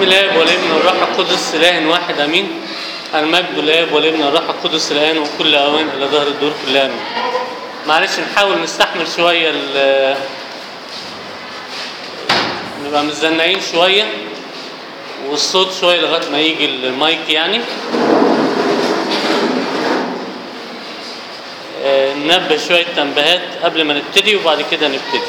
بسم الله والابن والروح القدس اله واحد امين المجد لله والابن والروح القدس الان وكل اوان الى ظهر الدور كلها امين معلش نحاول نستحمل شويه ال- نبقى متزنقين شويه والصوت شويه لغايه ما يجي المايك يعني آه، ننبه شويه تنبيهات قبل ما نبتدي وبعد كده نبتدي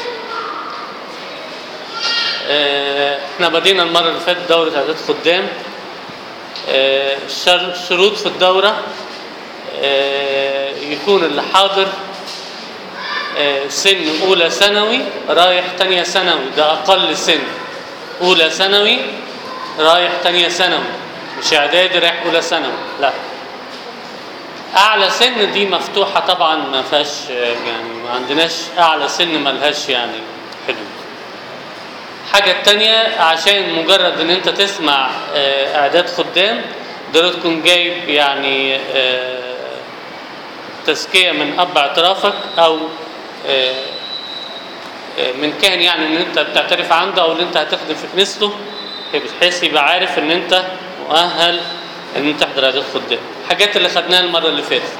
آه، احنا بدينا المره اللي فاتت دوره اعداد خدام آه، الشر- الشروط في الدوره آه، يكون اللي حاضر آه، سن اولى ثانوي رايح تانية ثانوي ده اقل سن اولى ثانوي رايح تانية ثانوي مش اعدادي رايح اولى ثانوي لا اعلى سن دي مفتوحه طبعا ما فيهاش آه، يعني ما عندناش اعلى سن ملهاش يعني حدود الحاجة التانية عشان مجرد ان انت تسمع آه، اعداد خدام ضروري تكون جايب يعني آه، تزكية من اب اعترافك او آه، آه، من كاهن يعني ان انت بتعترف عنده او ان انت هتخدم في كنيسته بحيث يبقى عارف ان انت مؤهل ان انت تحضر اعداد خدام الحاجات اللي خدناها المرة اللي فاتت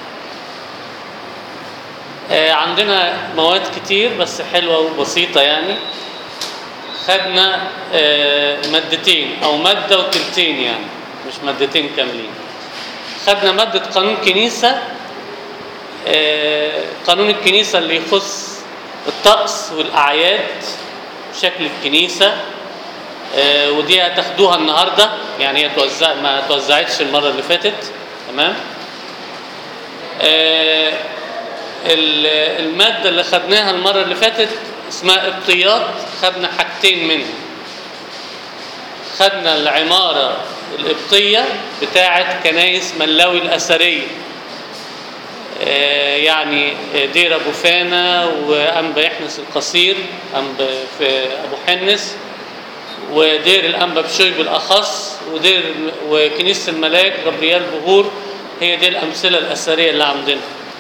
آه، عندنا مواد كتير بس حلوة وبسيطة يعني خدنا آه، مادتين او ماده وتلتين يعني مش مادتين كاملين خدنا ماده قانون كنيسه آه، قانون الكنيسه اللي يخص الطقس والاعياد شكل الكنيسه آه، ودي هتاخدوها النهارده يعني هي توزع ما توزعتش المره اللي فاتت تمام آه، ال- الماده اللي خدناها المره اللي فاتت اسمها ابطيات خدنا حاجتين منها خدنا العماره القبطيه بتاعه كنايس ملاوي الاثريه آه، يعني دير ابو فانا وانبا يحنس القصير انبا في ابو حنس ودير الانبا بشوي بالاخص ودير وكنيسه الملاك غبريال بهور هي دي الامثله الاثريه اللي عندنا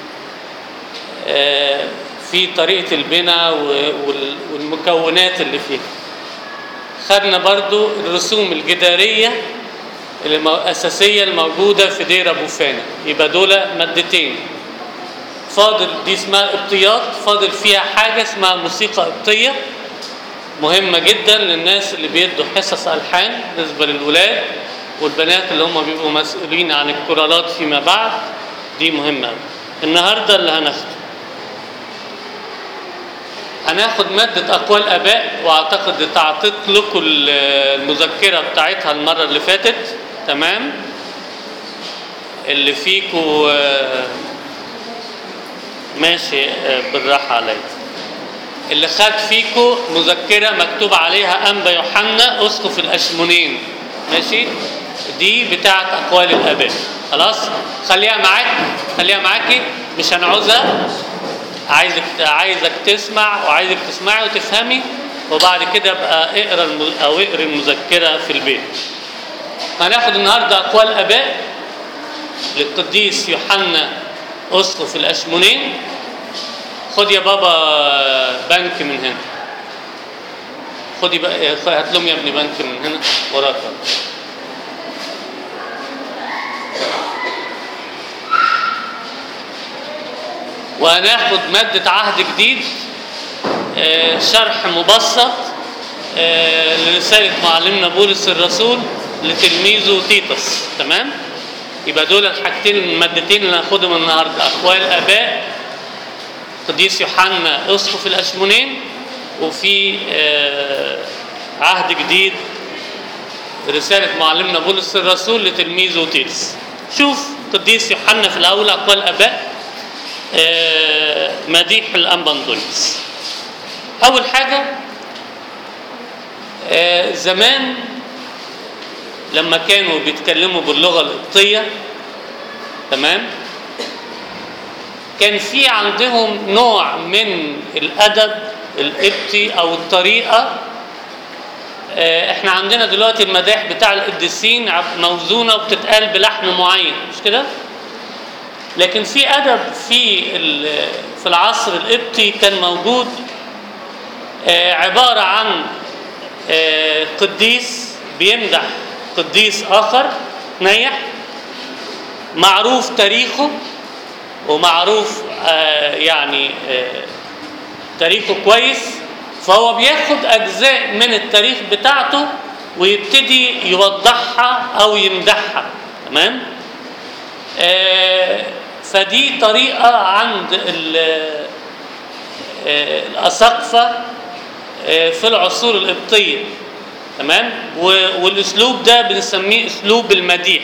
آه، في طريقه البناء و- وال- والمكونات اللي فيها خدنا برضو الرسوم الجداريه الاساسيه الموجوده في دير ابو فانا يبقى دول مادتين فاضل دي اسمها قبطيات فاضل فيها حاجه اسمها موسيقى قبطيه مهمه جدا للناس اللي بيدوا حصص الحان بالنسبه للولاد والبنات اللي هم بيبقوا مسؤولين عن الكورالات فيما بعد دي مهمه قوي النهارده اللي هناخده هناخد مادة أقوال آباء وأعتقد اتعطيت لكم المذكرة بتاعتها المرة اللي فاتت تمام اللي فيكم آه، ماشي آه، بالراحة عليا اللي خد فيكم مذكرة مكتوب عليها أنبا يوحنا أسقف الأشمونين ماشي دي بتاعت أقوال الآباء خلاص خليها معاك خليها معاكي مش هنعوزها عايزك عايزك تسمع وعايزك تسمعي وتفهمي وبعد كده بقى اقرا الم- او اقري المذكره في البيت. هناخد النهارده اقوال اباء للقديس يوحنا اسقف الاشمونين خد يا بابا بنك من هنا خدي بقى هات لهم يا ابني بنك من هنا وراك وهناخد مادة عهد جديد آه، شرح مبسط آه، لرسالة معلمنا بولس الرسول لتلميذه تيتس تمام يبقى دول الحاجتين المادتين اللي هناخدهم النهارده أقوال آباء قديس يوحنا أسقف الأشمونين وفي آه، عهد جديد رسالة معلمنا بولس الرسول لتلميذه تيتس شوف قديس يوحنا في الأول أقوال آباء آه، مديح الأنبندونيس أول حاجة آه، زمان لما كانوا بيتكلموا باللغة القبطية تمام كان في عندهم نوع من الأدب القبطي أو الطريقة آه، احنا عندنا دلوقتي المداح بتاع القديسين عب- موزونة وبتتقال بلحن معين مش كده؟ لكن في ادب في ال- في العصر القبطي كان موجود آه، عباره عن آه، قديس بيمدح قديس اخر نيح معروف تاريخه ومعروف آه يعني آه تاريخه كويس فهو بياخد اجزاء من التاريخ بتاعته ويبتدي يوضحها او يمدحها تمام آه فدي طريقه عند ال- آه، الاساقفه آه، في العصور القبطيه تمام و- والاسلوب ده بنسميه اسلوب المديح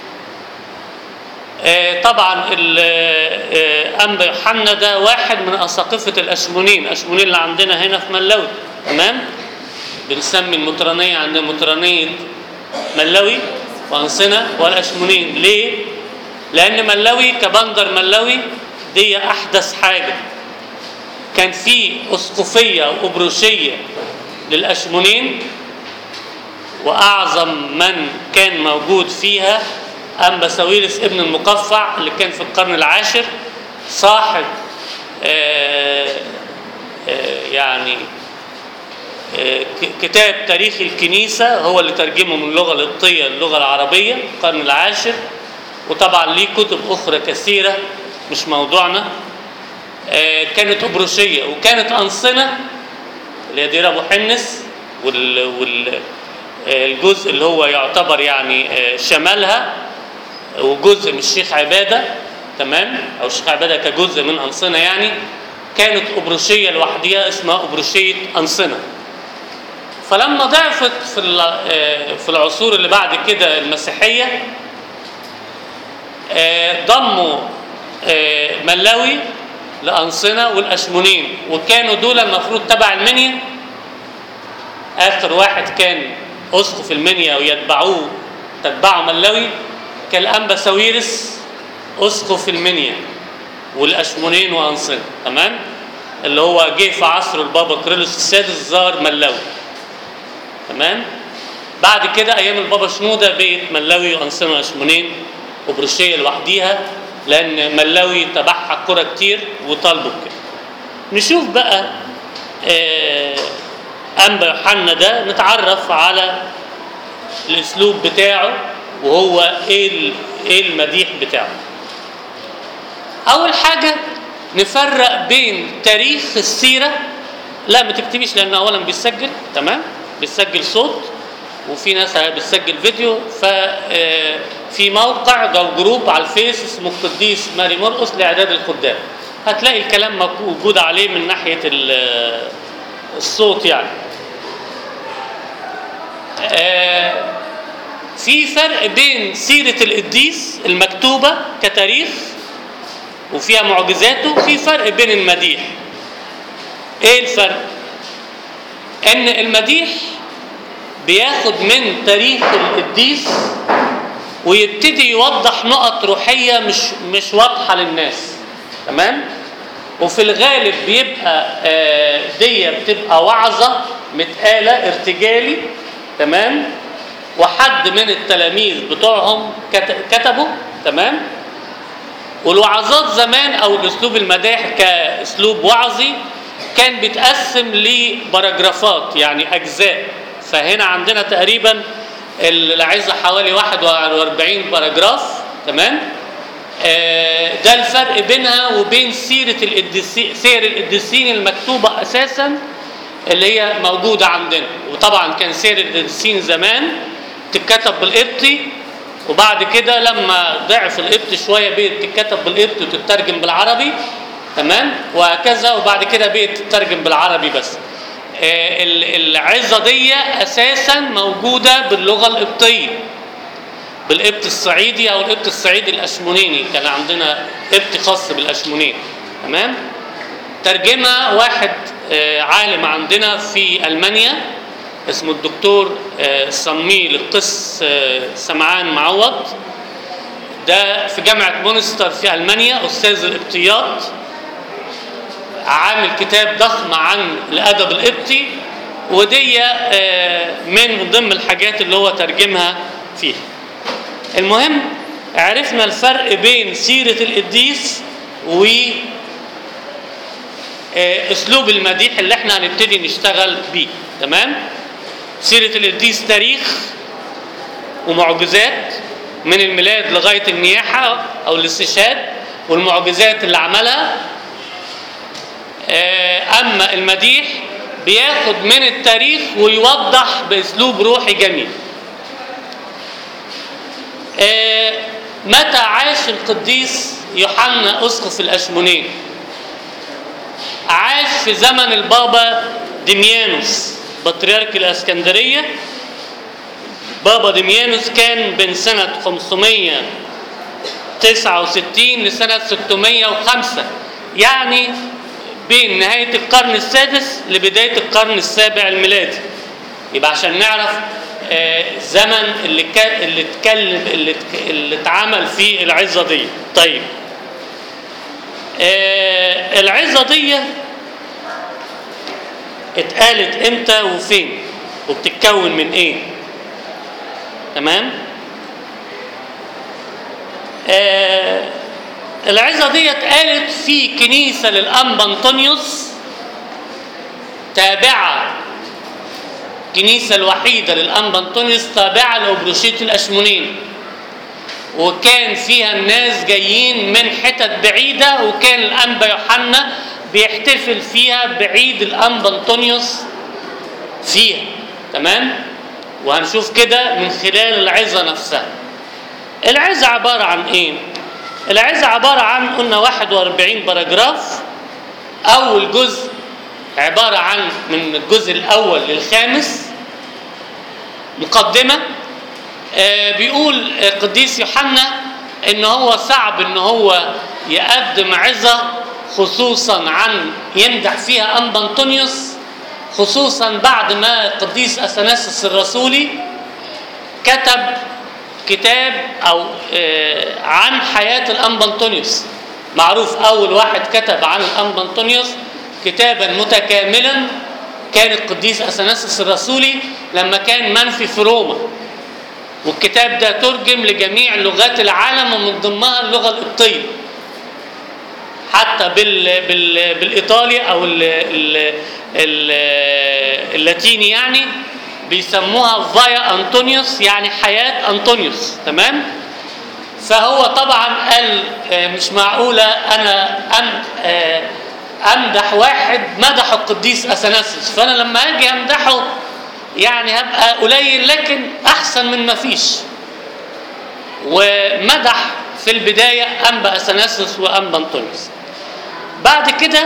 آه، طبعا ال- آه، انبا يوحنا ده واحد من اساقفه الاشمونين اشمونين اللي عندنا هنا في ملوي تمام بنسمي المطرانيه عندنا مطرانيه ملوي وانصنه والاشمونين ليه لان ملوي كبندر ملوي دي احدث حاجه كان في اسقفيه وابروشيه للاشمونين واعظم من كان موجود فيها انبا ساويرس ابن المقفع اللي كان في القرن العاشر صاحب آه، آه، يعني آه، ك- كتاب تاريخ الكنيسة هو اللي ترجمه من اللغة القبطية للغة العربية القرن العاشر وطبعا ليه كتب أخرى كثيرة مش موضوعنا آه، كانت أبروشية وكانت أنصنة اللي هي دير أبو حنس وال, وال آه، الجزء اللي هو يعتبر يعني آه، شمالها وجزء من الشيخ عبادة تمام أو الشيخ عبادة كجزء من أنصنة يعني كانت أبروشية لوحدها اسمها أبروشية أنصنة فلما ضعفت في ال- آه، في العصور اللي بعد كده المسيحية آه، ضموا آه، ملاوي لأنصنة والأشمونين وكانوا دول المفروض تبع المنيا آخر واحد كان أسقف المنيا ويتبعوه تتبعه ملاوي كان الأنبا ساويرس أسقف المنيا والأشمونين وأنصنة تمام اللي هو جه في عصر البابا كريلوس السادس زار ملاوي تمام بعد كده ايام البابا شنوده بقت ملاوي وانصنه واشمونين وبروشيه لوحديها لان ملاوي تبعها كرة كتير وطالبوا كده نشوف بقى آه انبا يوحنا ده نتعرف على الاسلوب بتاعه وهو ايه ال- ايه المديح بتاعه اول حاجه نفرق بين تاريخ السيره لا ما تكتبيش لان اولا بيسجل تمام بيسجل صوت وفي ناس بتسجل فيديو ففي موقع او جروب على الفيس اسمه القديس ماري مرقس لاعداد الخدام هتلاقي الكلام موجود عليه من ناحيه ال- الصوت يعني آه، في فرق بين سيرة القديس المكتوبة كتاريخ وفيها معجزاته في فرق بين المديح ايه الفرق ان المديح بياخد من تاريخ القديس ويبتدي يوضح نقط روحية مش مش واضحة للناس تمام وفي الغالب بيبقى آه، دي بتبقى وعظة متقالة ارتجالي تمام وحد من التلاميذ بتوعهم كت- كتبوا تمام والوعظات زمان او الاسلوب المداح كاسلوب وعظي كان بيتقسم لباراجرافات يعني اجزاء فهنا عندنا تقريبا العظه حوالي 41 باراجراف تمام آه، ده الفرق بينها وبين سيره القديسين سير القديسين المكتوبه اساسا اللي هي موجوده عندنا وطبعا كان سير القديسين زمان تتكتب بالقبطي وبعد كده لما ضعف القبط شويه بقت تتكتب بالقبط وتترجم بالعربي تمام وهكذا وبعد كده بقت تترجم بالعربي بس آه، ال- العظه دي اساسا موجوده باللغه القبطيه بالقبط الصعيدي او القبط الصعيدي الاشمونيني كان عندنا قبط خاص بالاشمونين تمام ترجمه واحد آه، عالم عندنا في المانيا اسمه الدكتور آه، صميل القس آه، سمعان معوض ده في جامعه مونستر في المانيا استاذ القبطيات عامل كتاب ضخم عن الادب القبطي ودي آه، من ضمن الحاجات اللي هو ترجمها فيها المهم عرفنا الفرق بين سيرة القديس و آه، اسلوب المديح اللي احنا هنبتدي نشتغل بيه تمام سيرة القديس تاريخ ومعجزات من الميلاد لغايه النياحه او الاستشهاد والمعجزات اللي عملها آه، اما المديح بياخد من التاريخ ويوضح باسلوب روحي جميل آه، متى عاش القديس يوحنا اسقف الاشمونين عاش في زمن البابا ديميانوس بطريرك الاسكندريه بابا ديميانوس كان بين سنه 569 لسنه 605 يعني بين نهايه القرن السادس لبدايه القرن السابع الميلادي يبقى عشان نعرف آه، زمن اللي كان اللي اتكلم اللي اتك- اللي اتعمل فيه العظه دي طيب آه، العظه دي اتقالت امتى وفين وبتتكون من ايه تمام آه العظه دي اتقالت في كنيسه للانبا انطونيوس تابعه الكنيسه الوحيده للانبا انطونيوس تابعه لابروشيه الاشمونين وكان فيها الناس جايين من حتت بعيده وكان الانبا يوحنا بيحتفل فيها بعيد الانبا انطونيوس فيها تمام وهنشوف كده من خلال العظه نفسها العظه عباره عن ايه العظه عباره عن قلنا 41 باراجراف اول جزء عباره عن من الجزء الاول للخامس مقدمه آه، بيقول القديس يوحنا ان هو صعب ان هو يقدم عظه خصوصا عن يمدح فيها انبا انطونيوس خصوصا بعد ما القديس اثناسيوس الرسولي كتب كتاب او آه، عن حياه الانبا انطونيوس معروف اول واحد كتب عن الانبا انطونيوس كتابا متكاملا كان القديس اثناسيوس الرسولي لما كان منفي في روما والكتاب ده ترجم لجميع لغات العالم ومن ضمنها اللغه القبطيه حتى بال بال بالايطالي او ال ال ال اللاتيني يعني بيسموها فايا انطونيوس يعني حياه انطونيوس تمام فهو طبعا قال آه، مش معقوله انا أم آه، امدح واحد مدح القديس اثناسيوس فانا لما اجي امدحه يعني هبقى قليل لكن احسن من ما فيش ومدح في البدايه انبا اثناسيوس وانبا انطونيوس بعد كده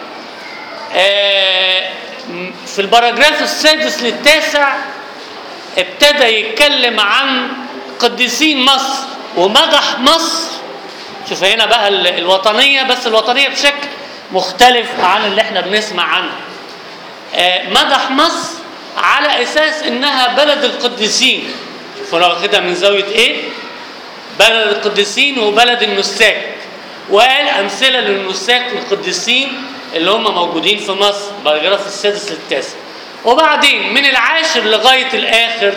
آه، في الباراجراف السادس للتاسع ابتدى يتكلم عن قديسين مصر ومدح مصر شوف هنا بقى ال- الوطنيه بس الوطنيه بشكل مختلف عن اللي احنا بنسمع عنه آه، مدح مصر على اساس انها بلد القديسين شوف انا واخدها من زاويه ايه بلد القديسين وبلد النساك وقال امثله للنساك والقديسين اللي هم موجودين في مصر باراجراف السادس للتاسع وبعدين من العاشر لغايه الاخر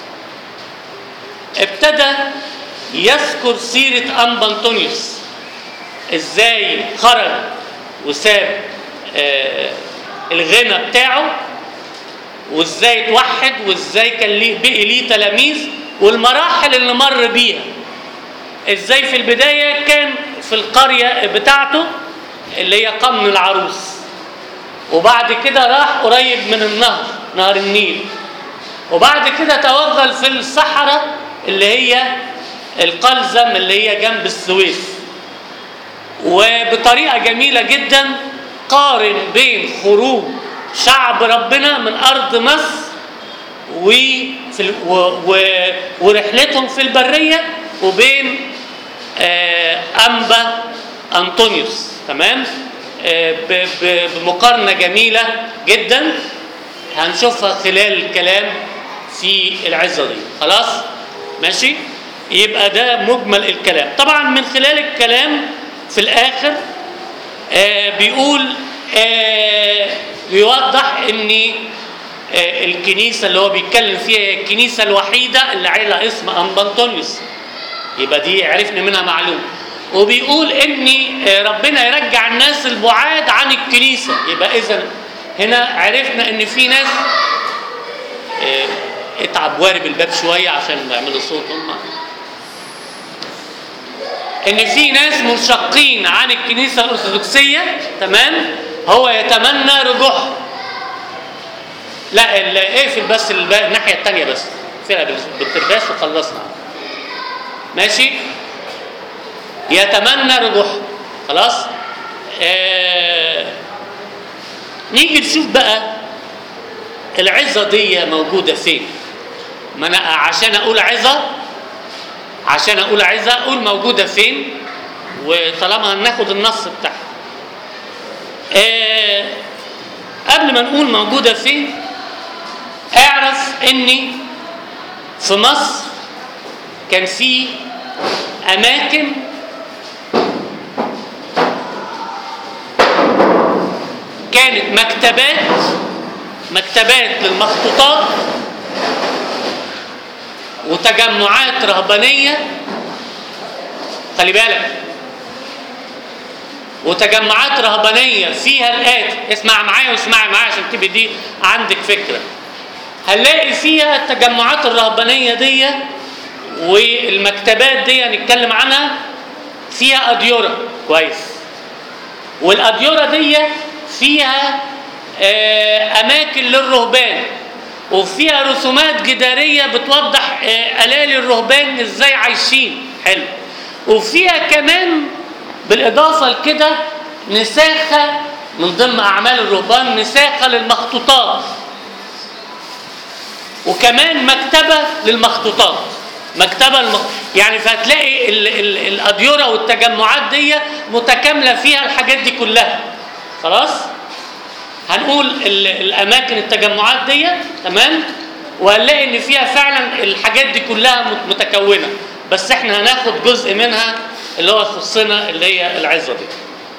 ابتدى يذكر سيره انبا انطونيوس ازاي خرج وساب آه الغنى بتاعه وازاي اتوحد وازاي كان ليه بقي ليه تلاميذ والمراحل اللي مر بيها ازاي في البدايه كان في القريه بتاعته اللي هي قمن العروس وبعد كده راح قريب من النهر نهر النيل وبعد كده توغل في الصحراء اللي هي القلزم اللي هي جنب السويس وبطريقه جميله جدا قارن بين خروج شعب ربنا من ارض مصر وفي ال- و و ورحلتهم في البريه وبين آه، انبا انطونيوس تمام آه، ب- ب- بمقارنه جميله جدا هنشوفها خلال الكلام في العزه دي خلاص ماشي يبقى ده مجمل الكلام طبعا من خلال الكلام في الاخر آه، بيقول آه، بيوضح ان آه، الكنيسه اللي هو بيتكلم فيها هي الكنيسه الوحيده اللي عيلها اسم انبا انطونيوس يبقى دي عرفنا منها معلومه وبيقول ان آه، ربنا يرجع الناس البعاد عن الكنيسه يبقى اذا هنا عرفنا ان في ناس آه، اتعب وارب الباب شويه عشان يعملوا صوت هم ان في ناس منشقين عن الكنيسه الارثوذكسيه تمام هو يتمنى رجوعها لا ال- اقفل بس الب- الناحيه الثانيه بس اقفلها بال- بالترباس وخلصنا ماشي يتمنى رجوعها خلاص آه... نيجي نشوف بقى العظه دي موجوده فين ما انا عشان اقول عظه عشان اقول عظه اقول موجوده فين وطالما هناخد النص بتاعها آه قبل ما نقول موجوده فين اعرف اني في مصر كان في اماكن كانت مكتبات مكتبات للمخطوطات وتجمعات رهبانيه خلي بالك وتجمعات رهبانيه فيها الاتي اسمع معايا واسمعي معايا عشان تبقى دي عندك فكره هنلاقي فيها التجمعات الرهبانيه دي والمكتبات دي هنتكلم عنها فيها اديره كويس والاديره دي فيها آه، اماكن للرهبان وفيها رسومات جداريه بتوضح آه، الالي الرهبان ازاي عايشين حلو وفيها كمان بالاضافه لكده نساخه من ضمن اعمال الرهبان نساخه للمخطوطات وكمان مكتبه للمخطوطات مكتبه المخ... يعني فهتلاقي ال... ال... الاديره والتجمعات دي متكامله فيها الحاجات دي كلها خلاص هنقول ال... الاماكن التجمعات دي تمام وهنلاقي ان فيها فعلا الحاجات دي كلها مت- متكونه بس احنا هناخد جزء منها اللي هو يخصنا اللي هي العظه دي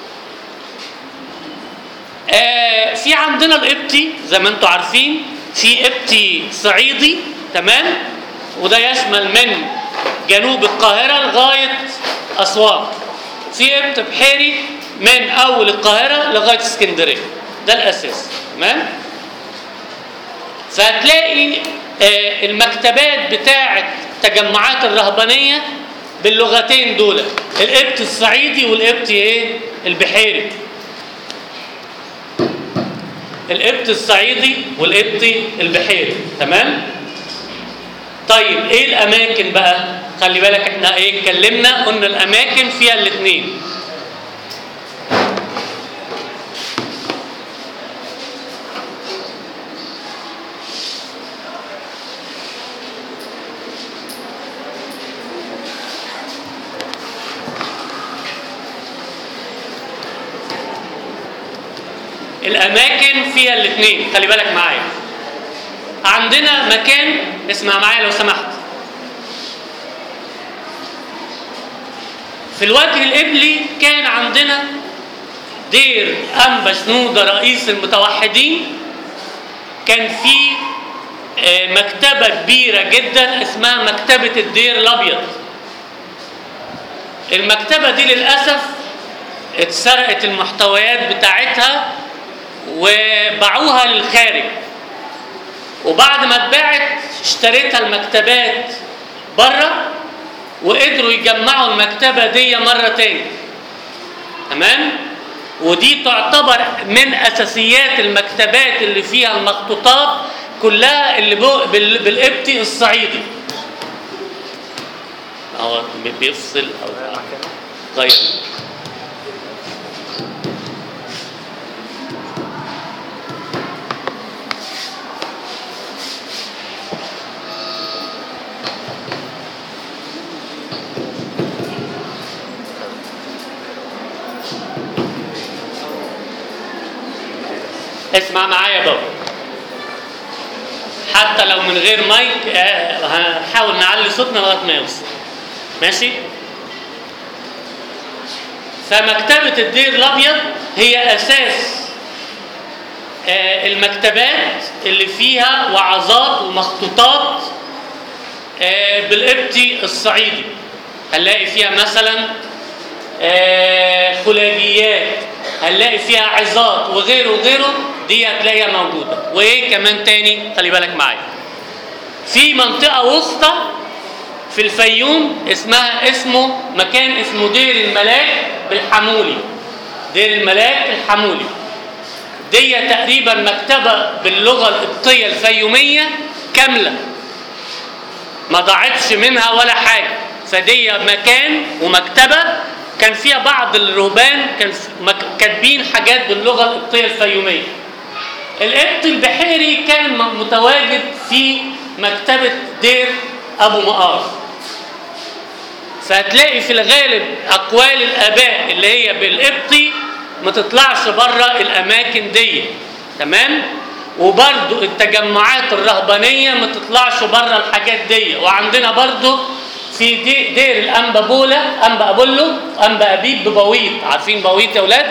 آه في عندنا القبطي زي ما انتم عارفين في قبطي صعيدي تمام وده يشمل من جنوب القاهرة لغاية أسوان في قبط بحيري من أول القاهرة لغاية اسكندرية ده الأساس تمام فهتلاقي آه، المكتبات بتاعة التجمعات الرهبانية باللغتين دول القبط الصعيدي والقبط ايه البحيري القبط الصعيدي والقبطي البحيري تمام طيب ايه الاماكن بقى خلي بالك احنا ايه اتكلمنا قلنا الاماكن فيها الاثنين الاماكن فيها الاثنين خلي بالك معايا عندنا مكان اسمع معايا لو سمحت في الوجه القبلي كان عندنا دير أنبا شنودة رئيس المتوحدين كان في آه، مكتبة كبيرة جدا اسمها مكتبة الدير الأبيض المكتبة دي للأسف اتسرقت المحتويات بتاعتها وباعوها للخارج وبعد ما اتباعت اشتريتها المكتبات بره وقدروا يجمعوا المكتبة دي مرة تاني تمام ودي تعتبر من أساسيات المكتبات اللي فيها المخطوطات كلها اللي بو- بال- بالقبطي الصعيدي هو بي- بيفصل أو غير اسمع معايا بابا حتى لو من غير مايك آه، هنحاول نعلي صوتنا لغايه ما يوصل ماشي فمكتبة الدير الأبيض هي أساس آه، المكتبات اللي فيها وعظات ومخطوطات آه، بالقبطي الصعيدي هنلاقي فيها مثلا آه، خلاجيات هنلاقي فيها عظات وغيره وغيره دي هتلاقيها موجوده وايه كمان تاني خلي بالك معايا في منطقه وسطى في الفيوم اسمها اسمه مكان اسمه دير الملاك بالحمولي دير الملاك الحمولي دي تقريبا مكتبه باللغه القبطيه الفيوميه كامله ما ضاعتش منها ولا حاجه فدي مكان ومكتبه كان فيها بعض الرهبان كان مك- كاتبين حاجات باللغه القبطيه الفيوميه القبط البحيري كان م- متواجد في مكتبه دير ابو مقار فهتلاقي في الغالب اقوال الاباء اللي هي بالقبطي ما تطلعش بره الاماكن دي تمام وبرضو التجمعات الرهبانيه ما تطلعش بره الحاجات دي وعندنا برضو في دي دير الانبا بولا انبا ابولو انبا ابيب ببويط عارفين بويط يا اولاد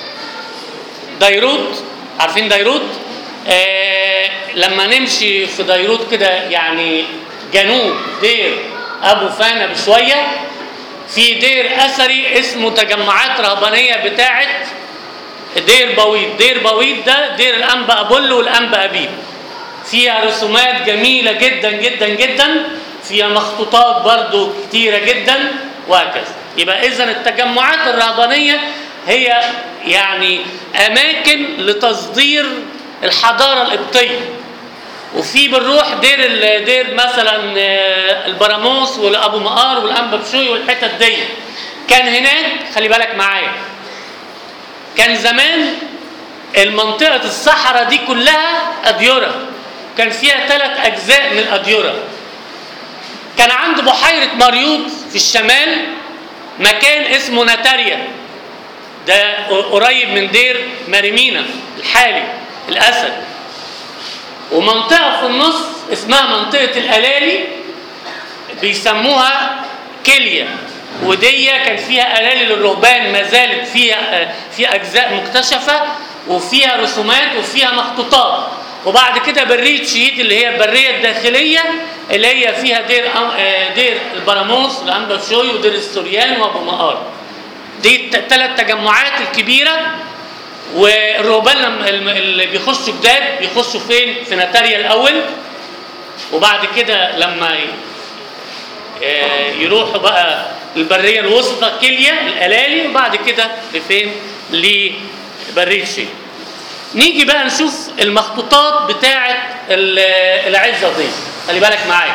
ديروت عارفين ديروت آه لما نمشي في ديروت كده يعني جنوب دير ابو فانا بشويه في دير اثري اسمه تجمعات رهبانيه بتاعه دير بويط دير بويط ده دير الانبا ابولو والانبا ابيب فيها رسومات جميله جدا جدا جدا فيها مخطوطات برضو كتيره جدا وهكذا يبقى اذا التجمعات الرهبانيه هي يعني اماكن لتصدير الحضاره القبطيه وفي بنروح دير ال- دير مثلا آه، البراموس والابو مقار والانبا بشوي والحتت دي كان هناك خلي بالك معايا كان زمان المنطقة الصحراء دي كلها أديرة كان فيها ثلاث أجزاء من الأديرة كان عند بحيرة مريوط في الشمال مكان اسمه نتاريا ده قريب من دير مريمينا الحالي الأسد ومنطقة في النص اسمها منطقة الألالي بيسموها كلية ودي كان فيها ألالي للرهبان ما زالت فيها في أجزاء مكتشفة وفيها رسومات وفيها مخطوطات وبعد كده برية شييد اللي هي البرية الداخلية اللي هي فيها دير أم- دير البراموس والأنبا بشوي ودير السوريان وأبو مقار دي الثلاث تجمعات الكبيرة والرهبان لما- الم- اللي بيخشوا جداد بيخشوا فين؟ في نتاريا الأول وبعد كده لما ي- آه، يروحوا بقى البرية الوسطى كلية الألالي وبعد كده لفين؟ لبرية شيء نيجي بقى نشوف المخطوطات بتاعة ال- العزة دي خلي بالك معايا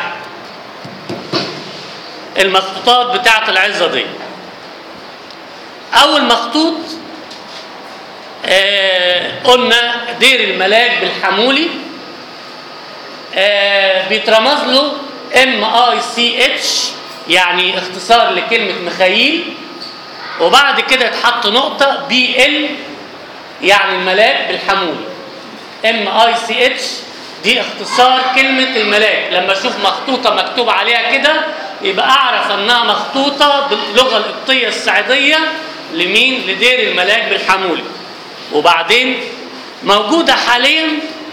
المخطوطات بتاعة العزة دي أول مخطوط آه قلنا دير الملاك بالحمولي آه بيترمز له ام اي سي اتش يعني اختصار لكلمه مخايل وبعد كده اتحط نقطه بي ال يعني الملاك بالحمولي ام اي سي اتش دي اختصار كلمه الملاك لما اشوف مخطوطه مكتوب عليها كده يبقى اعرف انها مخطوطه باللغه القبطيه السعيديه لمين لدير الملاك بالحمولي وبعدين موجوده حاليا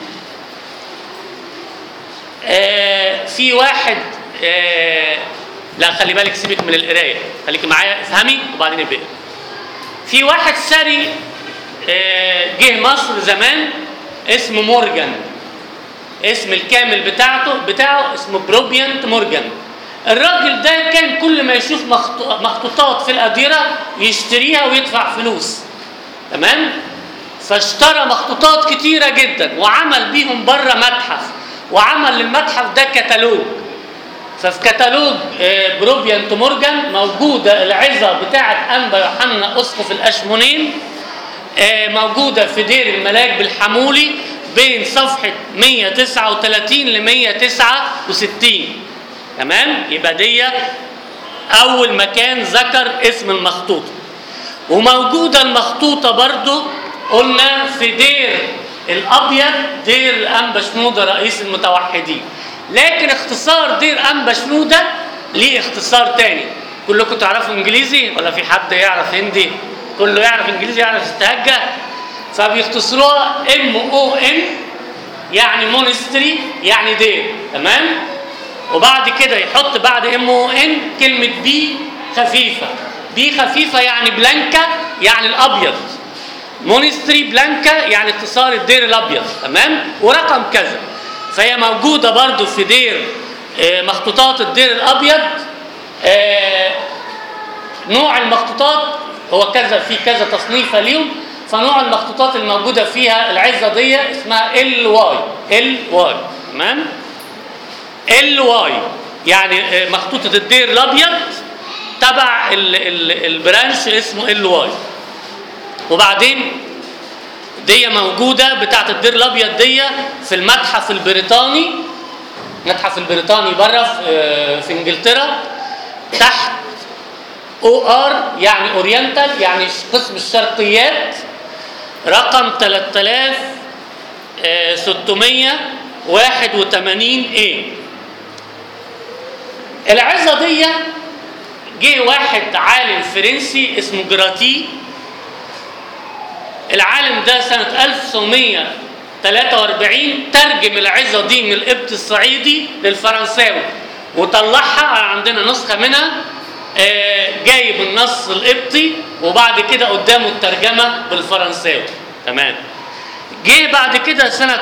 آه في واحد آه لا خلي بالك سيبك من القرايه خليك معايا افهمي وبعدين ابقى في واحد ساري آه جه مصر زمان اسمه مورجان اسم الكامل بتاعته بتاعه اسمه بروبيانت مورجان الراجل ده كان كل ما يشوف مخطو- مخطوطات في الأديرة يشتريها ويدفع فلوس تمام فاشترى مخطوطات كتيرة جدا وعمل بيهم بره متحف وعمل للمتحف ده كتالوج ففي كتالوج آه، بروبيانت مورجان موجودة العظة بتاعة أنبا يوحنا أسقف الأشمونين آه، موجودة في دير الملاك بالحمولي بين صفحة 139 ل 169 تمام يبقى دي أول مكان ذكر اسم المخطوطة وموجودة المخطوطة برضو قلنا في دير الأبيض دير الأنبا شنودة رئيس المتوحدين لكن اختصار دير أنبا شنودة ليه اختصار تاني كلكم تعرفوا انجليزي ولا في حد يعرف هندي كله يعرف انجليزي يعرف يستهجى فبيختصروها ام او ان يعني مونستري يعني دير تمام وبعد كده يحط بعد ام او ان كلمه بي خفيفه بي خفيفه يعني بلانكا يعني الابيض مونستري بلانكا يعني اختصار الدير الابيض تمام ورقم كذا فهي موجوده برضو في دير آه، مخطوطات الدير الابيض آه، نوع المخطوطات هو كذا في كذا تصنيفه ليهم فنوع المخطوطات الموجوده فيها العزه دي اسمها ال واي ال واي تمام ال واي يعني آه، مخطوطه الدير الابيض تبع ال- ال- البرانش اسمه ال واي وبعدين دي موجوده بتاعت الدير الابيض دي في المتحف البريطاني المتحف البريطاني بره في آه، في انجلترا تحت او ار يعني اورينتال يعني قسم الشرقيات رقم 3681 ايه العظه دي جه واحد عالم فرنسي اسمه جراتي العالم ده سنة 1943 ترجم العظة دي من القبط الصعيدي للفرنساوي وطلعها عندنا نسخة منها آه، جايب النص القبطي وبعد كده قدامه الترجمة بالفرنساوي تمام جه بعد كده سنة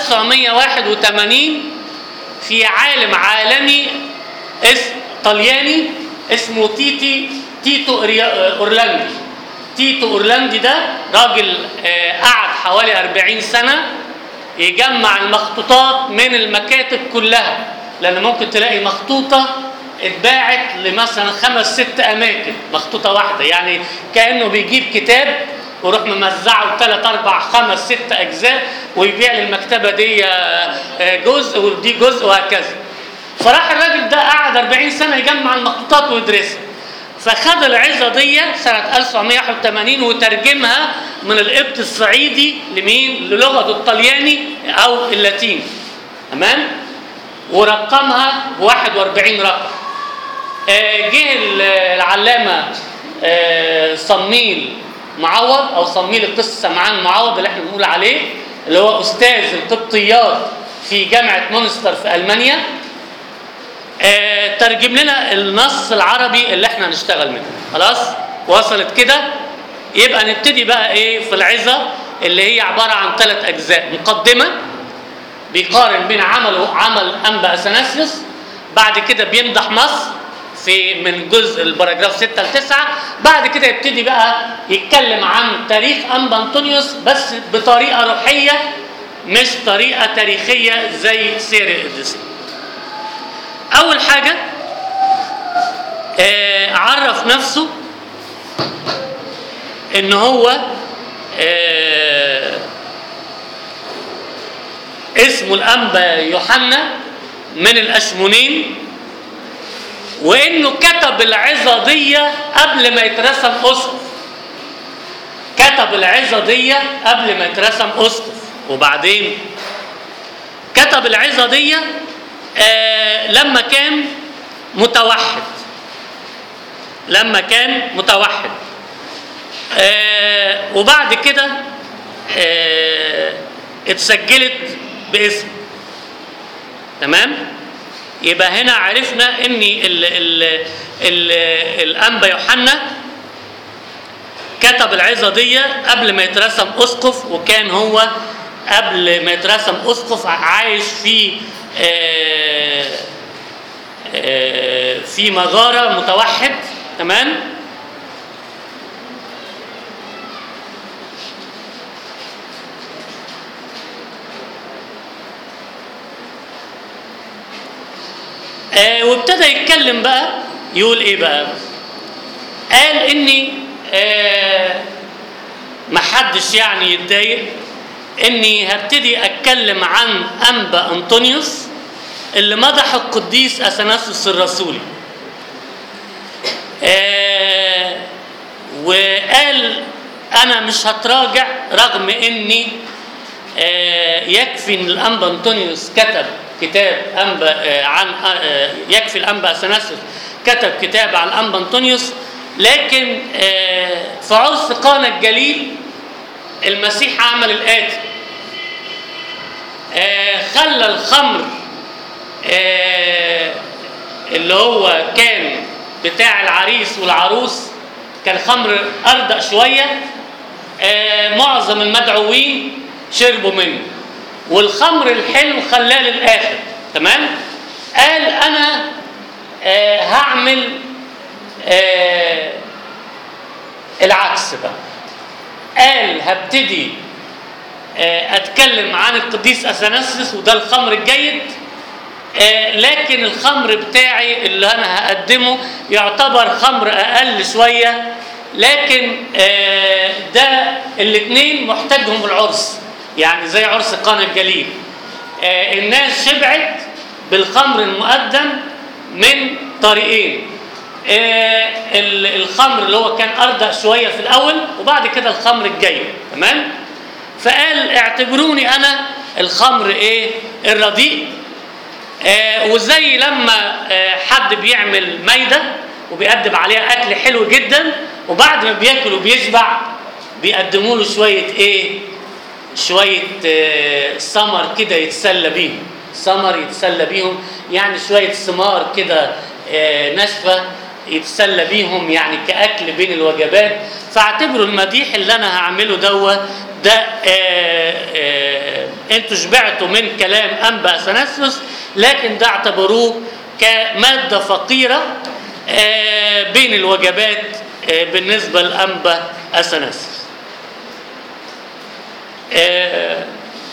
1981 في عالم عالمي اسم طلياني اسمه تيتي تيتو إريا- اورلاندي تيتو اورلاندي ده راجل آه، قعد حوالي 40 سنه يجمع المخطوطات من المكاتب كلها لان ممكن تلاقي مخطوطه اتباعت لمثلا خمس ست اماكن مخطوطه واحده يعني كانه بيجيب كتاب ويروح ممزعه لثلاث اربع خمس ست اجزاء ويبيع للمكتبه دي آه، آه، جزء ودي جزء وهكذا فراح الراجل ده قعد 40 سنه يجمع المخطوطات ويدرسها فخد العظه دي سنه 1981 وترجمها من القبط الصعيدي لمين؟ للغه الطلياني او اللاتيني تمام؟ ورقمها ب 41 رقم. آه، جه ال- العلامه آه، صميل معوض او صميل القس سمعان معوض اللي احنا بنقول عليه اللي هو استاذ القبطيات في جامعه مونستر في المانيا آه، ترجم لنا النص العربي اللي احنا هنشتغل منه خلاص وصلت كده يبقى نبتدي بقى ايه في العظه اللي هي عباره عن ثلاث اجزاء مقدمه بيقارن بين عمله عمل انبا اثناسيوس بعد كده بيمدح مصر في من جزء الباراجراف 6 ل 9 بعد كده يبتدي بقى يتكلم عن تاريخ انبا انطونيوس بس بطريقه روحيه مش طريقه تاريخيه زي سير القديسين اول حاجه آه، عرف نفسه ان هو آه، اسمه الانبا يوحنا من الاشمونين وانه كتب العظه دي قبل ما يترسم اسقف كتب العظه دي قبل ما يترسم اسقف وبعدين كتب العظه دي آه لما كان متوحد لما كان متوحد آه وبعد كده آه اتسجلت باسم تمام يبقى هنا عرفنا ان ال ال ال الانبا يوحنا كتب العظه دي قبل ما يترسم اسقف وكان هو قبل ما يترسم اسقف عايش في آه، آه، في مغاره متوحد تمام آه، وابتدى يتكلم بقى يقول ايه بقى قال اني آه محدش يعني يتضايق اني هبتدي اتكلم عن انبا انطونيوس اللي مدح القديس اثناسيوس الرسولي آه وقال انا مش هتراجع رغم اني آه يكفي ان الانبا انطونيوس كتب كتاب انبا آه عن آه يكفي الانبا اثناسيوس كتب كتاب عن الانبا انطونيوس لكن آه في عرس قانا الجليل المسيح عمل الاتي آه خلى الخمر آه اللي هو كان بتاع العريس والعروس كان خمر اردأ شويه آه معظم المدعوين شربوا منه والخمر الحلو خلاه للاخر تمام قال انا آه هعمل آه العكس بقى قال هبتدي آه اتكلم عن القديس اثناسيوس وده الخمر الجيد آه لكن الخمر بتاعي اللي انا هقدمه يعتبر خمر اقل شويه لكن آه ده الاثنين محتاجهم العرس يعني زي عرس قانا الجليل آه الناس شبعت بالخمر المقدم من طريقين آه الخمر اللي هو كان اردأ شويه في الاول وبعد كده الخمر الجيد تمام فقال اعتبروني انا الخمر ايه الرديء آه وزي لما آه حد بيعمل مايده وبيقدم عليها اكل حلو جدا وبعد ما بياكل وبيشبع بيقدموا له شويه ايه شويه آه سمر كده يتسلى بيهم سمر يتسلى بيهم يعني شويه ثمار كده آه ناشفه يتسلى بيهم يعني كاكل بين الوجبات فاعتبروا المديح اللي انا هعمله دوت ده آه آه انتوا شبعتوا من كلام انبا اثناسيوس لكن ده اعتبروه كماده فقيره آه بين الوجبات آه بالنسبه لانبا اثناسيوس آه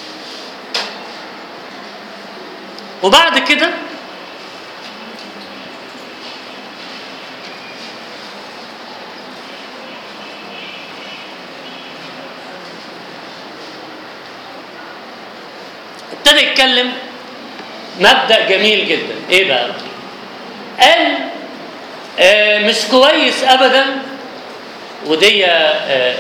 وبعد كده ابتدى يتكلم مبدا جميل جدا ايه بقى قال آه مش كويس ابدا ودي آه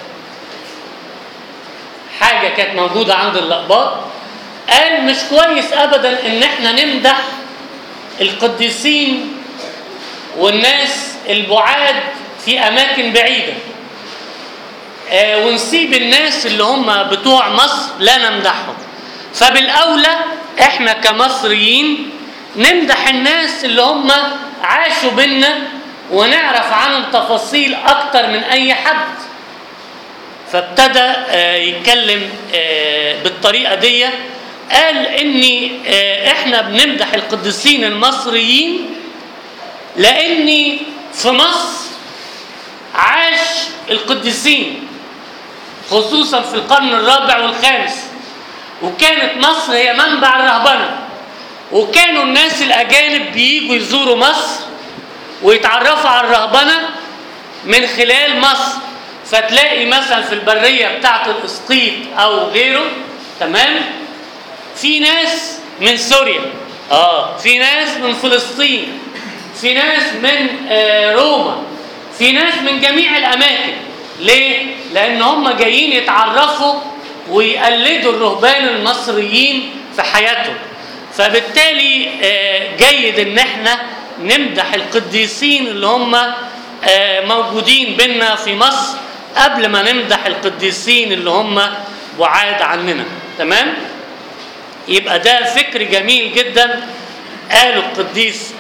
حاجه كانت موجوده عند الاقباط قال مش كويس ابدا ان احنا نمدح القديسين والناس البعاد في اماكن بعيده آه ونسيب الناس اللي هم بتوع مصر لا نمدحهم فبالاولى احنا كمصريين نمدح الناس اللي هم عاشوا بينا ونعرف عنهم تفاصيل اكتر من اي حد فابتدى آه يتكلم آه بالطريقه دي قال ان احنا بنمدح القديسين المصريين لان في مصر عاش القديسين خصوصا في القرن الرابع والخامس وكانت مصر هي منبع الرهبنه وكانوا الناس الاجانب بييجوا يزوروا مصر ويتعرفوا على الرهبنه من خلال مصر فتلاقي مثلا في البريه بتاعه الاسقيط او غيره تمام في ناس من سوريا اه في ناس من فلسطين في ناس من آه روما في ناس من جميع الاماكن ليه لان هم جايين يتعرفوا ويقلدوا الرهبان المصريين في حياتهم فبالتالي آه جيد ان احنا نمدح القديسين اللي هم آه موجودين بينا في مصر قبل ما نمدح القديسين اللي هم بعاد عننا تمام يبقى ده فكر جميل جدا قاله القديس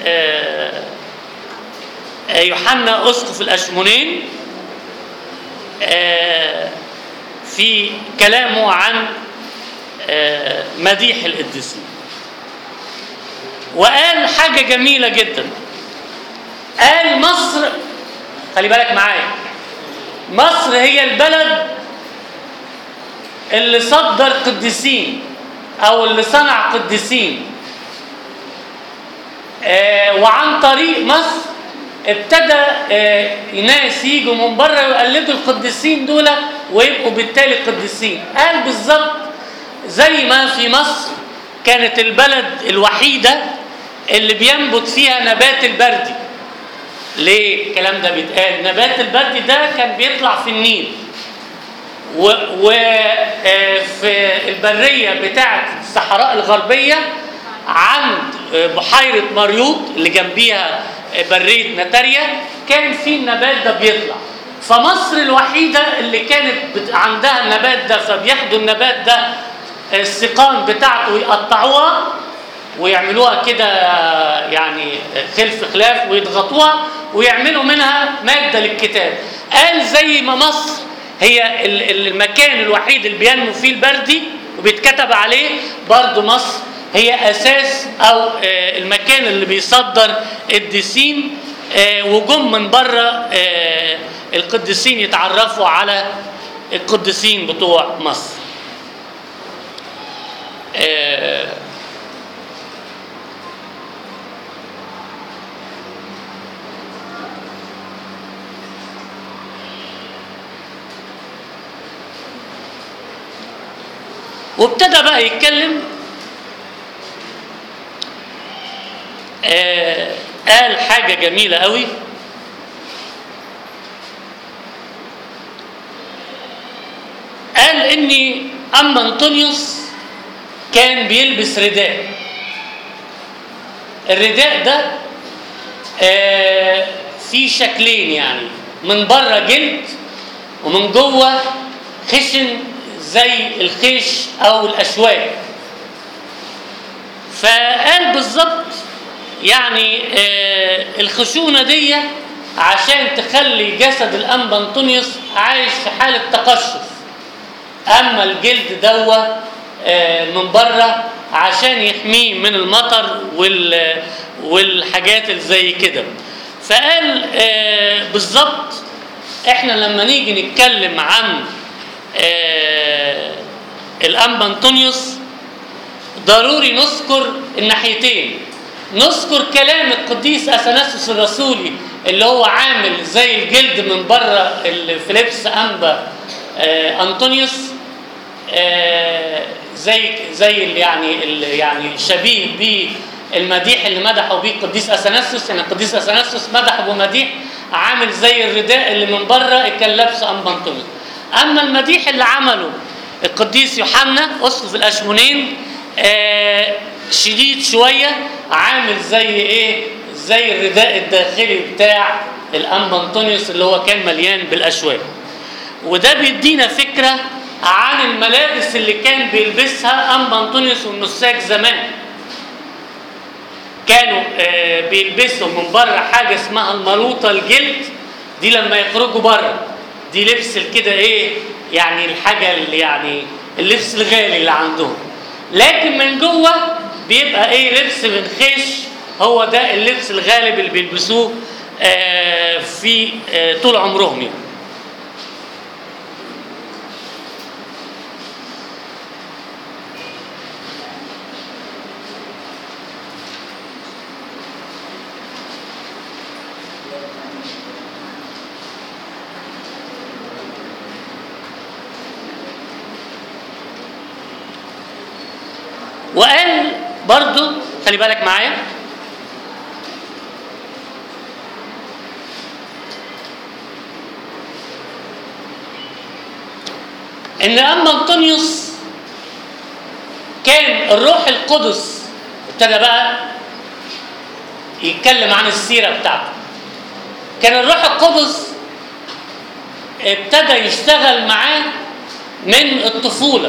يوحنا اسقف الاشمونين في كلامه عن مديح القديسين وقال حاجه جميله جدا قال مصر خلي بالك معايا مصر هي البلد اللي صدر قديسين او اللي صنع قديسين آه وعن طريق مصر ابتدى آه ناس يجوا من بره ويقلدوا القديسين دول ويبقوا بالتالي قديسين قال بالظبط زي ما في مصر كانت البلد الوحيده اللي بينبت فيها نبات البردي ليه الكلام ده بيتقال نبات البردي ده كان بيطلع في النيل وفي البريه بتاعه الصحراء الغربيه عند بحيره مريوط اللي جنبيها بريه نتاريا كان في النبات ده بيطلع فمصر الوحيده اللي كانت عندها النبات ده فبياخدوا النبات ده السقان بتاعته ويقطعوها ويعملوها كده يعني خلف خلاف ويضغطوها ويعملوا منها ماده للكتاب قال زي ما مصر هي المكان الوحيد اللي بينمو فيه البردي وبيتكتب عليه برضو مصر هي اساس او آه، المكان اللي بيصدر القديسين آه، وجم من بره آه، القديسين يتعرفوا على القديسين بتوع مصر آه، وابتدى بقى يتكلم آه قال حاجة جميلة قوي قال اني اما انطونيوس كان بيلبس رداء الرداء ده آه فيه شكلين يعني من بره جلد ومن جوه خشن زي الخيش او الاشواك فقال بالظبط يعني آه الخشونه دي عشان تخلي جسد الانبا انطونيوس عايش في حاله تقشف اما الجلد دوا آه من بره عشان يحميه من المطر وال والحاجات اللي زي كده فقال آه بالظبط احنا لما نيجي نتكلم عن آه الانبا انطونيوس ضروري نذكر الناحيتين نذكر كلام القديس اثناسوس الرسولي اللي هو عامل زي الجلد من بره اللي في لبس انبا آه انطونيوس آه زي زي اللي يعني اللي يعني شبيه بالمديح اللي مدحوا بيه القديس اثناسوس يعني القديس اثناسوس مدحه بمديح عامل زي الرداء اللي من بره كان لابسه انبا انطونيوس اما المديح اللي عمله القديس يوحنا اسقف الاشمونين آه شديد شويه عامل زي ايه زي الرداء الداخلي بتاع الانبا انطونيوس اللي هو كان مليان بالاشواك وده بيدينا فكره عن الملابس اللي كان بيلبسها انبا انطونيوس والنساك زمان كانوا آه بيلبسوا من بره حاجه اسمها الملوطه الجلد دي لما يخرجوا بره دي لبس كده ايه يعني الحاجه اللي يعني اللبس الغالي اللي عندهم لكن من جوه بيبقى ايه لبس من خيش هو ده اللبس الغالب اللي بيلبسوه آه في آه طول عمرهم يعني وقال برضو خلي بالك معايا ان اما انطونيوس كان الروح القدس ابتدى بقى يتكلم عن السيره بتاعته كان الروح القدس ابتدى يشتغل معاه من الطفوله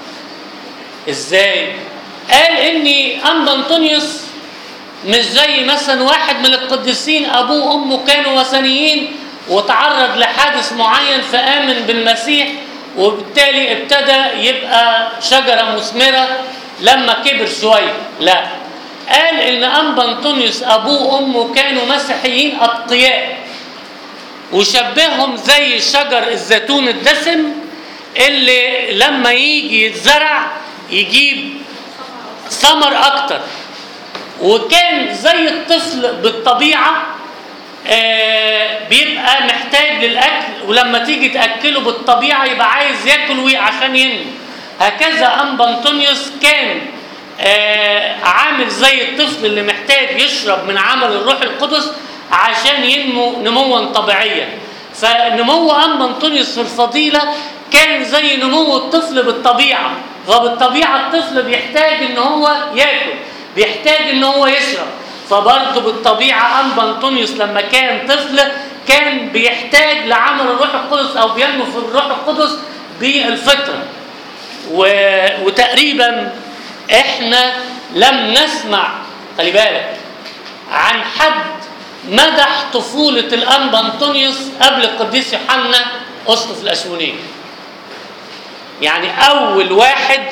ازاي قال اني انبا انطونيوس مش زي مثلا واحد من القديسين ابوه وامه كانوا وثنيين وتعرض لحادث معين فامن بالمسيح وبالتالي ابتدى يبقى شجره مثمره لما كبر شويه لا قال ان انبا انطونيوس ابوه وامه كانوا مسيحيين اتقياء وشبههم زي شجر الزيتون الدسم اللي لما يجي يتزرع يجيب ثمر اكتر وكان زي الطفل بالطبيعه آه بيبقى محتاج للاكل ولما تيجي تاكله بالطبيعه يبقى عايز ياكل عشان ينمو هكذا انبا انطونيوس كان آه عامل زي الطفل اللي محتاج يشرب من عمل الروح القدس عشان ينمو نموا طبيعيا فنمو انبا انطونيوس في الفضيله كان زي نمو الطفل بالطبيعه فبالطبيعه الطفل بيحتاج ان هو ياكل بيحتاج ان هو يشرب فبرضه بالطبيعه انبا انطونيوس لما كان طفل كان بيحتاج لعمل الروح القدس او بينمو في الروح القدس بالفطره و... وتقريبا احنا لم نسمع خلي بالك عن حد مدح طفوله الانبا انطونيوس قبل القديس يوحنا اسقف الاشمونين يعني اول واحد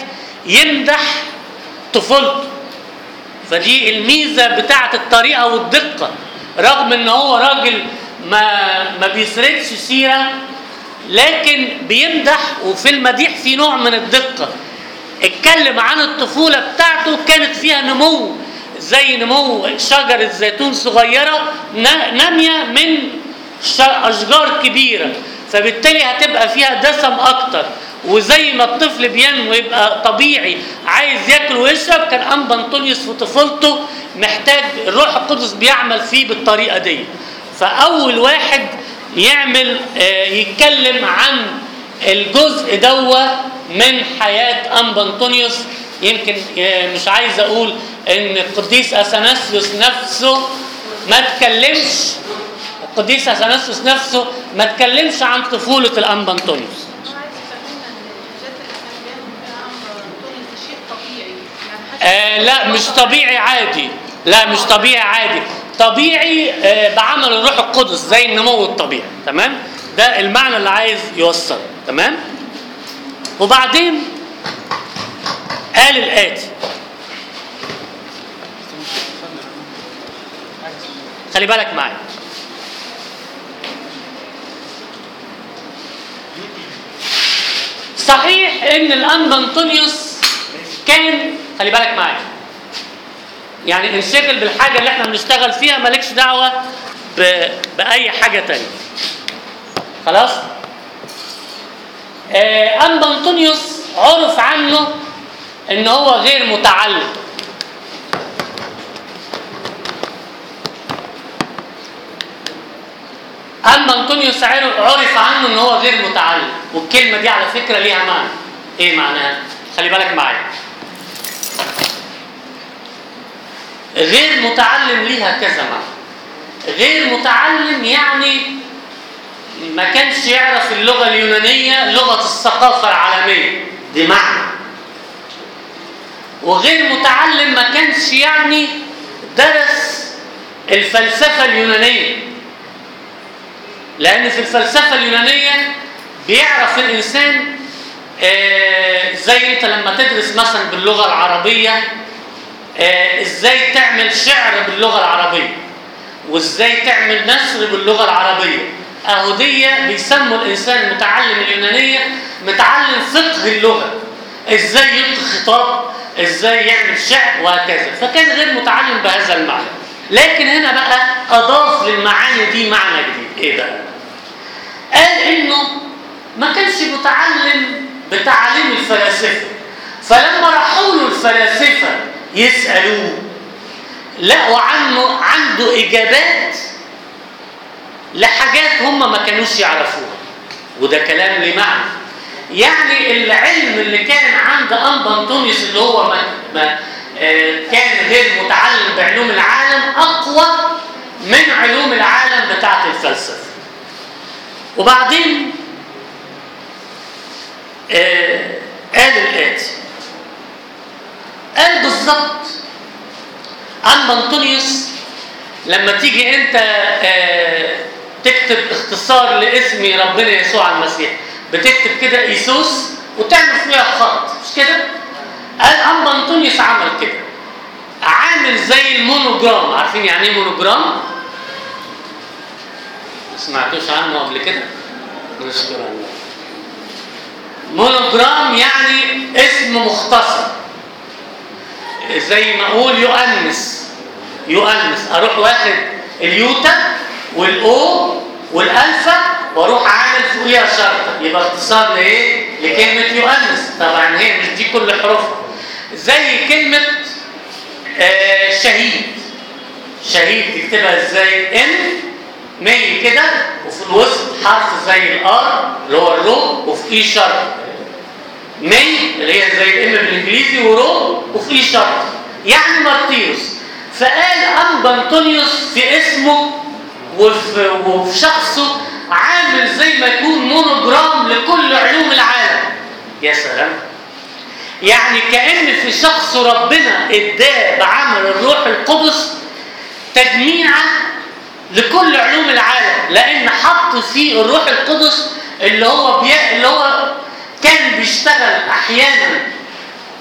يمدح طفولته فدي الميزه بتاعه الطريقه والدقه رغم ان هو راجل ما ما بيسردش سيره لكن بيمدح وفي المديح في نوع من الدقه اتكلم عن الطفوله بتاعته كانت فيها نمو زي نمو شجره زيتون صغيره نا- ناميه من ش- اشجار كبيره فبالتالي هتبقى فيها دسم اكتر وزي ما الطفل بينمو يبقى طبيعي عايز ياكل ويشرب كان انبا انطونيوس في طفولته محتاج الروح القدس بيعمل فيه بالطريقه دي فاول واحد يعمل آه، يتكلم عن الجزء دوا من حياه انبا انطونيوس يمكن آه، مش عايز اقول ان القديس اثناسيوس نفسه ما تكلمش القديس اثناسيوس نفسه ما تكلمش عن طفوله الانبا انطونيوس أنا عايز أفهمنا إن الحاجات اللي كان بيعمل فيها عمرو أنطونيوس ده شيء طبيعي يعني حتى آه لا مش طبيعي عادي لا مش طبيعي عادي طبيعي آه بعمل الروح القدس زي النمو الطبيعي تمام ده المعنى اللي عايز يوصله تمام وبعدين قال الآتي خلي بالك معايا صحيح ان الانبا انطونيوس كان خلي بالك معايا يعني انشغل بالحاجه اللي احنا بنشتغل فيها مالكش دعوه ب... باي حاجه تانية خلاص آه انبا انطونيوس عرف عنه ان هو غير متعلم اما انطونيوس عرف عرف عنه ان هو غير متعلم والكلمه دي على فكره ليها معنى ايه معناها خلي بالك معايا غير متعلم ليها كذا معنى غير متعلم يعني ما كانش يعرف اللغه اليونانيه لغه الثقافه العالميه دي معنى وغير متعلم ما كانش يعني درس الفلسفه اليونانيه لان في الفلسفه اليونانيه بيعرف الانسان آه، زي انت لما تدرس مثلا باللغه العربيه آه، ازاي تعمل شعر باللغه العربيه وازاي تعمل نثر باللغه العربيه اهو دي بيسموا الانسان المتعلم اليونانيه متعلم فقه اللغه ازاي يلقي خطاب ازاي يعمل شعر وهكذا فكان غير متعلم بهذا المعنى لكن هنا بقى اضاف للمعاني دي معنى جديد ايه بقى قال انه ما كانش متعلم بتعاليم الفلاسفه فلما راحوا له الفلاسفه يسالوه لقوا عنه عنده اجابات لحاجات هم ما كانوش يعرفوها وده كلام ليه معنى يعني العلم اللي كان عند انبا انطونيوس اللي هو ما ما آه، كان غير متعلم بعلوم العالم اقوى من علوم العالم بتاعت الفلسفه وبعدين آه، قال الآتي قال بالظبط أما أنطونيوس لما تيجي أنت آه، تكتب اختصار لاسم ربنا يسوع المسيح بتكتب كده إيسوس وتعمل فيها خط مش كده؟ قال أما أنطونيوس عمل كده عامل زي المونوجرام عارفين يعني ايه مونوجرام؟ ما سمعتوش عنه قبل كده؟ نشكر الله مونوجرام يعني اسم مختصر زي ما اقول يؤنس يؤنس اروح واخد اليوتا والاو والالفا واروح عامل فوقيها شرطه يبقى اختصار لايه؟ لكلمه يؤنس طبعا هي مش دي كل حروفها زي كلمه آه شهيد شهيد تكتبها ازاي؟ ان ميل كده وفي الوسط حرف زي الار اللي هو الرو وفي اي شرط مي اللي هي زي الام بالانجليزي ورو وفي اي شرط يعني مارتيروس فقال انبا انطونيوس في اسمه وفي, وفي شخصه عامل زي ما يكون مونوجرام لكل علوم العالم يا سلام يعني كأن في شخص ربنا اداه بعمل الروح القدس تجميعا لكل علوم العالم لان حط فيه الروح القدس اللي هو بي... اللي هو كان بيشتغل احيانا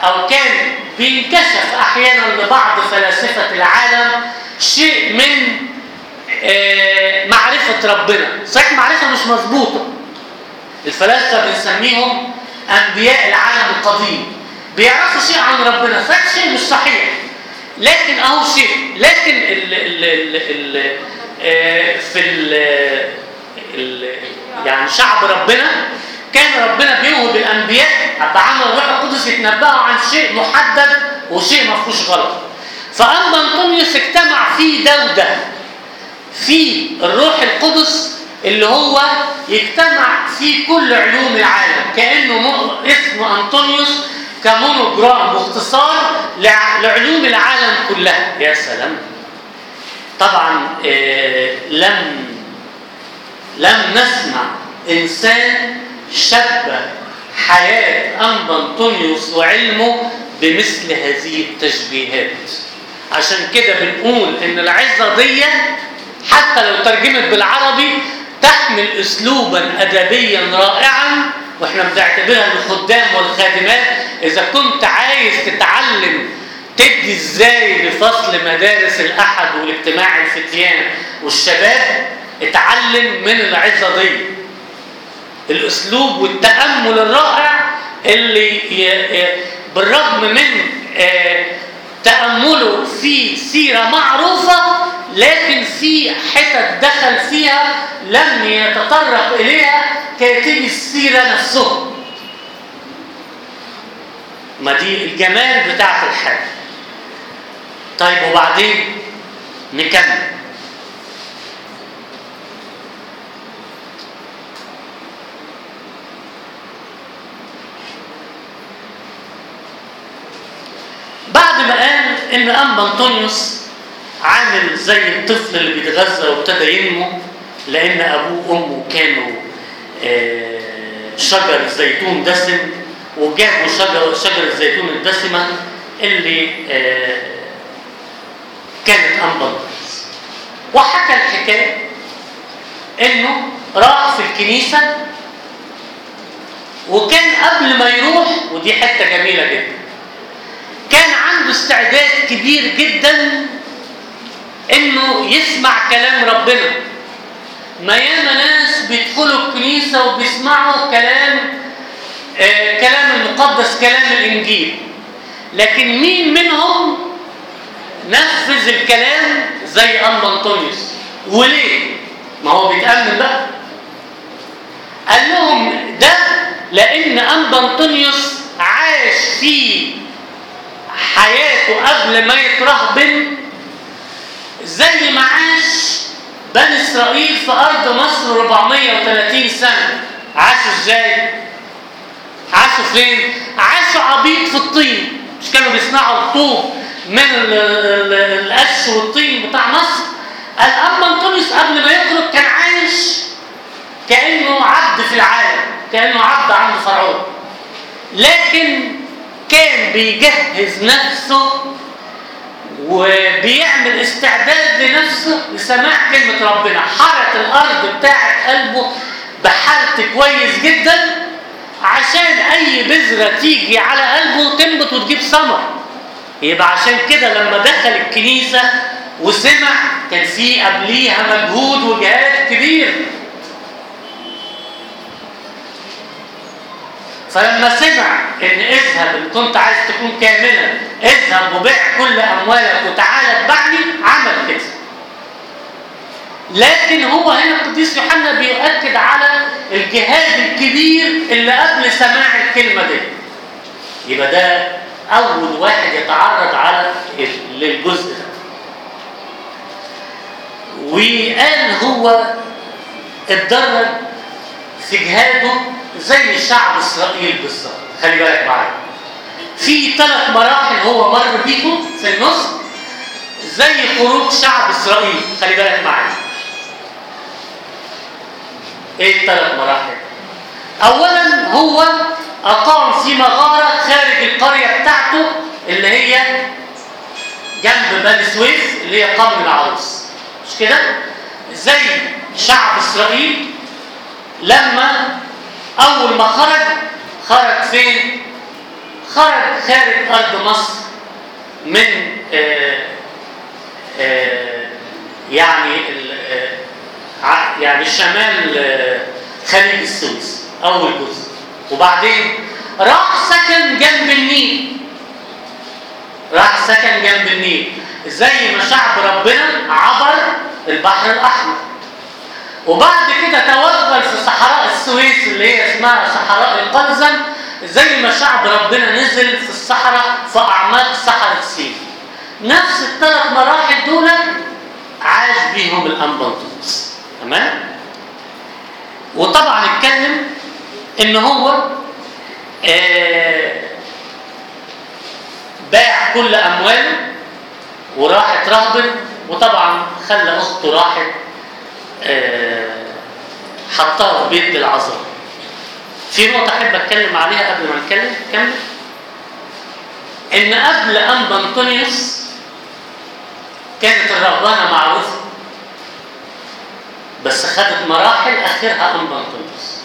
او كان بينكشف احيانا لبعض فلاسفه العالم شيء من آه، معرفه ربنا صحيح معرفه مش مظبوطه الفلاسفه بنسميهم انبياء العالم القديم بيعرفوا شيء عن ربنا صحيح شيء مش صحيح لكن اهو شيء لكن ال ال ال ال آه، في ال ال يعني شعب ربنا كان ربنا بيوهب الانبياء بعمل الروح القدس يتنبأوا عن شيء محدد وشيء ما فيهوش غلط فاما انطونيوس اجتمع فيه ده وده في الروح القدس اللي هو يجتمع في كل علوم العالم كانه م- اسمه انطونيوس كمونوجرام واختصار لع- لعلوم العالم كلها يا سلام طبعا آه، لم لم نسمع انسان شبه حياه انبا انطونيوس وعلمه بمثل هذه التشبيهات عشان كده بنقول ان العظه دي حتى لو ترجمت بالعربي تحمل اسلوبا ادبيا رائعا واحنا بنعتبرها للخدام والخادمات اذا كنت عايز تتعلم تدي ازاي لفصل مدارس الاحد والاجتماع الفتيان والشباب اتعلم من العظه دي الاسلوب والتامل الرائع اللي ي- ي- بالرغم من آه، تامله في سيره معروفه لكن في حتت دخل فيها لم يتطرق اليها كاتبي السيره نفسهم ما دي الجمال بتاعت الحاجه طيب وبعدين نكمل بعد ما قال ان انبا انطونيوس عامل زي الطفل اللي بيتغذى وابتدى ينمو لان ابوه وامه كانوا آه، شجر زيتون دسم وجابوا شجر شجر الزيتون الدسمه اللي آه، كانت انبا انطونيوس وحكى الحكايه انه راح في الكنيسه وكان قبل ما يروح ودي حته جميله جدا كان عنده استعداد كبير جدا انه يسمع كلام ربنا ما ياما ناس بيدخلوا الكنيسه وبيسمعوا كلام آه كلام المقدس كلام الانجيل لكن مين منهم نفذ الكلام زي انبا انطونيوس وليه ما هو بيتامل بقى قال لهم ده لان انبا انطونيوس عاش في حياته قبل ما يترهبن زي ما عاش بني اسرائيل في ارض مصر 430 سنه عاشوا ازاي عاشوا فين عاشوا عبيد في الطين مش كانوا بيصنعوا الطوب من ال- ال- القش والطين بتاع مصر قال اما انطونيوس قبل ما يخرج كان عايش كانه عبد في العالم كانه عبد عند فرعون لكن كان بيجهز نفسه وبيعمل استعداد لنفسه لسماع كلمة ربنا حرك الأرض بتاعت قلبه بحرت كويس جدا عشان أي بذرة تيجي على قلبه تنبت وتجيب ثمر يبقى عشان كده لما دخل الكنيسة وسمع كان في قبليها مجهود وجهاد كبير فلما سمع ان اذهب ان كنت عايز تكون كاملا اذهب وبيع كل اموالك وتعالى اتبعني عمل كده لكن هو هنا القديس يوحنا بيؤكد على الجهاد الكبير اللي قبل سماع الكلمه دي يبقى ده اول واحد يتعرض على ال- للجزء ده وقال هو اتدرب في جهاده زي شعب اسرائيل بالظبط خلي بالك معايا في ثلاث مراحل هو مر بيهم في النص زي خروج شعب اسرائيل خلي بالك معايا ايه الثلاث مراحل اولا هو اقام في مغاره خارج القريه بتاعته اللي هي جنب بني سويف اللي هي قرن العروس مش كده زي شعب اسرائيل لما اول ما خرج خرج فين خرج خارج ارض مصر من آه، آه، يعني ال- آه، ع- يعني شمال آه، خليج السويس اول جزء وبعدين راح سكن جنب النيل راح سكن جنب النيل زي ما شعب ربنا عبر البحر الاحمر وبعد كده توغل في صحراء السويس اللي هي اسمها صحراء القلزم زي ما شعب ربنا نزل في الصحراء في اعماق صحراء سين نفس الثلاث مراحل دول عاش بيهم الانبنطونس تمام وطبعا اتكلم ان هو آه باع كل امواله وراحت رهبن وطبعا خلى اخته راحت آه، حطها في بيت العذراء في نقطة أحب أتكلم عليها قبل ما نتكلم كمل إن قبل أنبا أنطونيوس كانت الرهبانة معروفة بس خدت مراحل آخرها أنبا أنطونيوس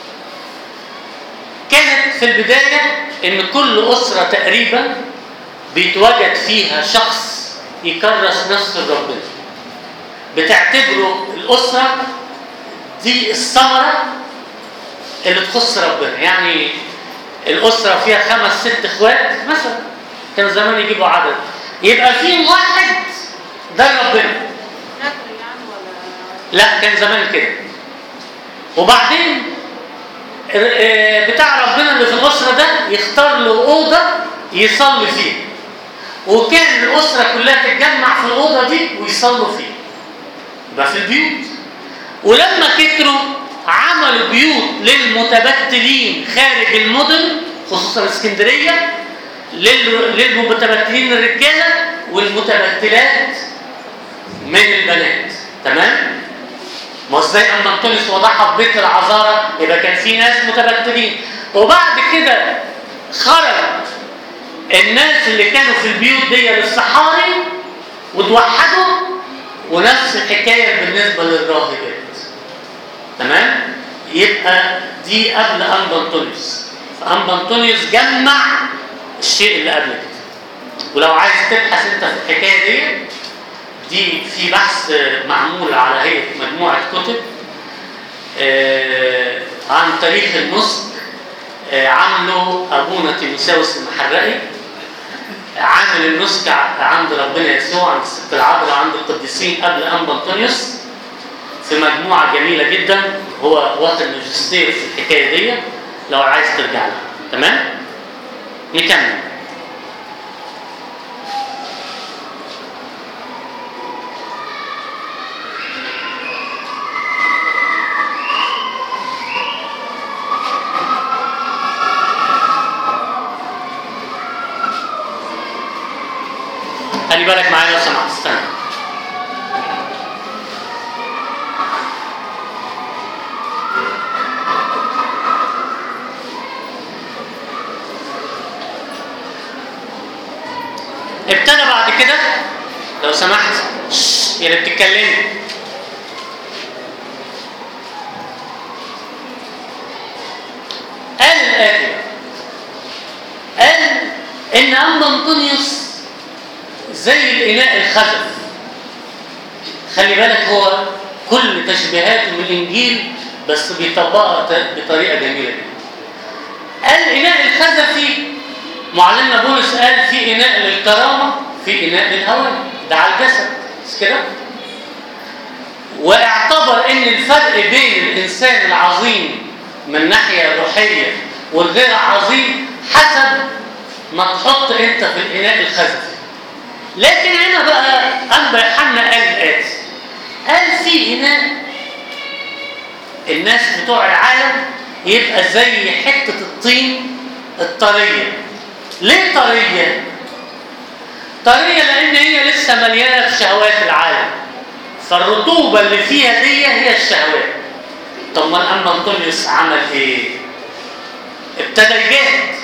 كانت في البداية إن كل أسرة تقريبا بيتواجد فيها شخص يكرس نفسه لربنا بتعتبره الأسرة دي الثمرة اللي تخص ربنا يعني الأسرة فيها خمس ست إخوات مثلا كان زمان يجيبوا عدد يبقى في واحد ده ربنا نذر يعني ولا لا كان زمان كده وبعدين آه، بتاع ربنا اللي في الأسرة ده يختار له أوضة يصلي فيها وكان الأسرة كلها تتجمع في الأوضة دي ويصلوا فيها يبقى في البيوت ولما كتروا عملوا بيوت للمتبتلين خارج المدن خصوصا اسكندرية لل- للمتبتلين الرجالة والمتبتلات من البنات تمام؟ ما هو ازاي اما انطونيوس وضعها في بيت العذارى يبقى كان في ناس متبتلين وبعد كده خرج الناس اللي كانوا في البيوت دي للصحاري وتوحدوا ونفس الحكايه بالنسبه للراهبات تمام يبقى دي قبل انبا انطونيوس فانبا انطونيوس جمع الشيء اللي قبل كده ولو عايز تبحث انت في الحكايه دي دي في بحث معمول على هيئه مجموعه كتب آه، عن تاريخ النسك آه، عامله ابونا تيموساوس المحرقي عامل النسك ع- عند ربنا يسوع عند الست العذراء عند القديسين قبل انبا انطونيوس في مجموعه جميله جدا هو واخد ماجستير في الحكايه دي لو عايز ترجع لها تمام نكمل خلي بالك معايا لو سمحت استنى ابتدى بعد كده لو سمحت شش، يا اللي بتتكلمي قال الآتي بقى. قال إن أما أنطونيوس زي الإناء الخزف خلي بالك هو كل تشبيهاته من الإنجيل بس بيطبقها ت- بطريقة جميلة جدا قال الإناء الخزفي معلمنا بولس قال في إناء للكرامة في إناء للهوى ده على الجسد مش كده؟ واعتبر ان الفرق بين الانسان العظيم من ناحيه روحيه والغير عظيم حسب ما تحط انت في الاناء الخزفي لكن هنا بقى انبا يوحنا قال الاتي قال في اناء الناس بتوع العالم يبقى زي حته الطين الطريه ليه طريه طريه لان هي لسه مليانه بشهوات العالم فالرطوبه اللي فيها دي هي الشهوات طب ما اما انطونيوس عمل ايه ابتدى يجاهد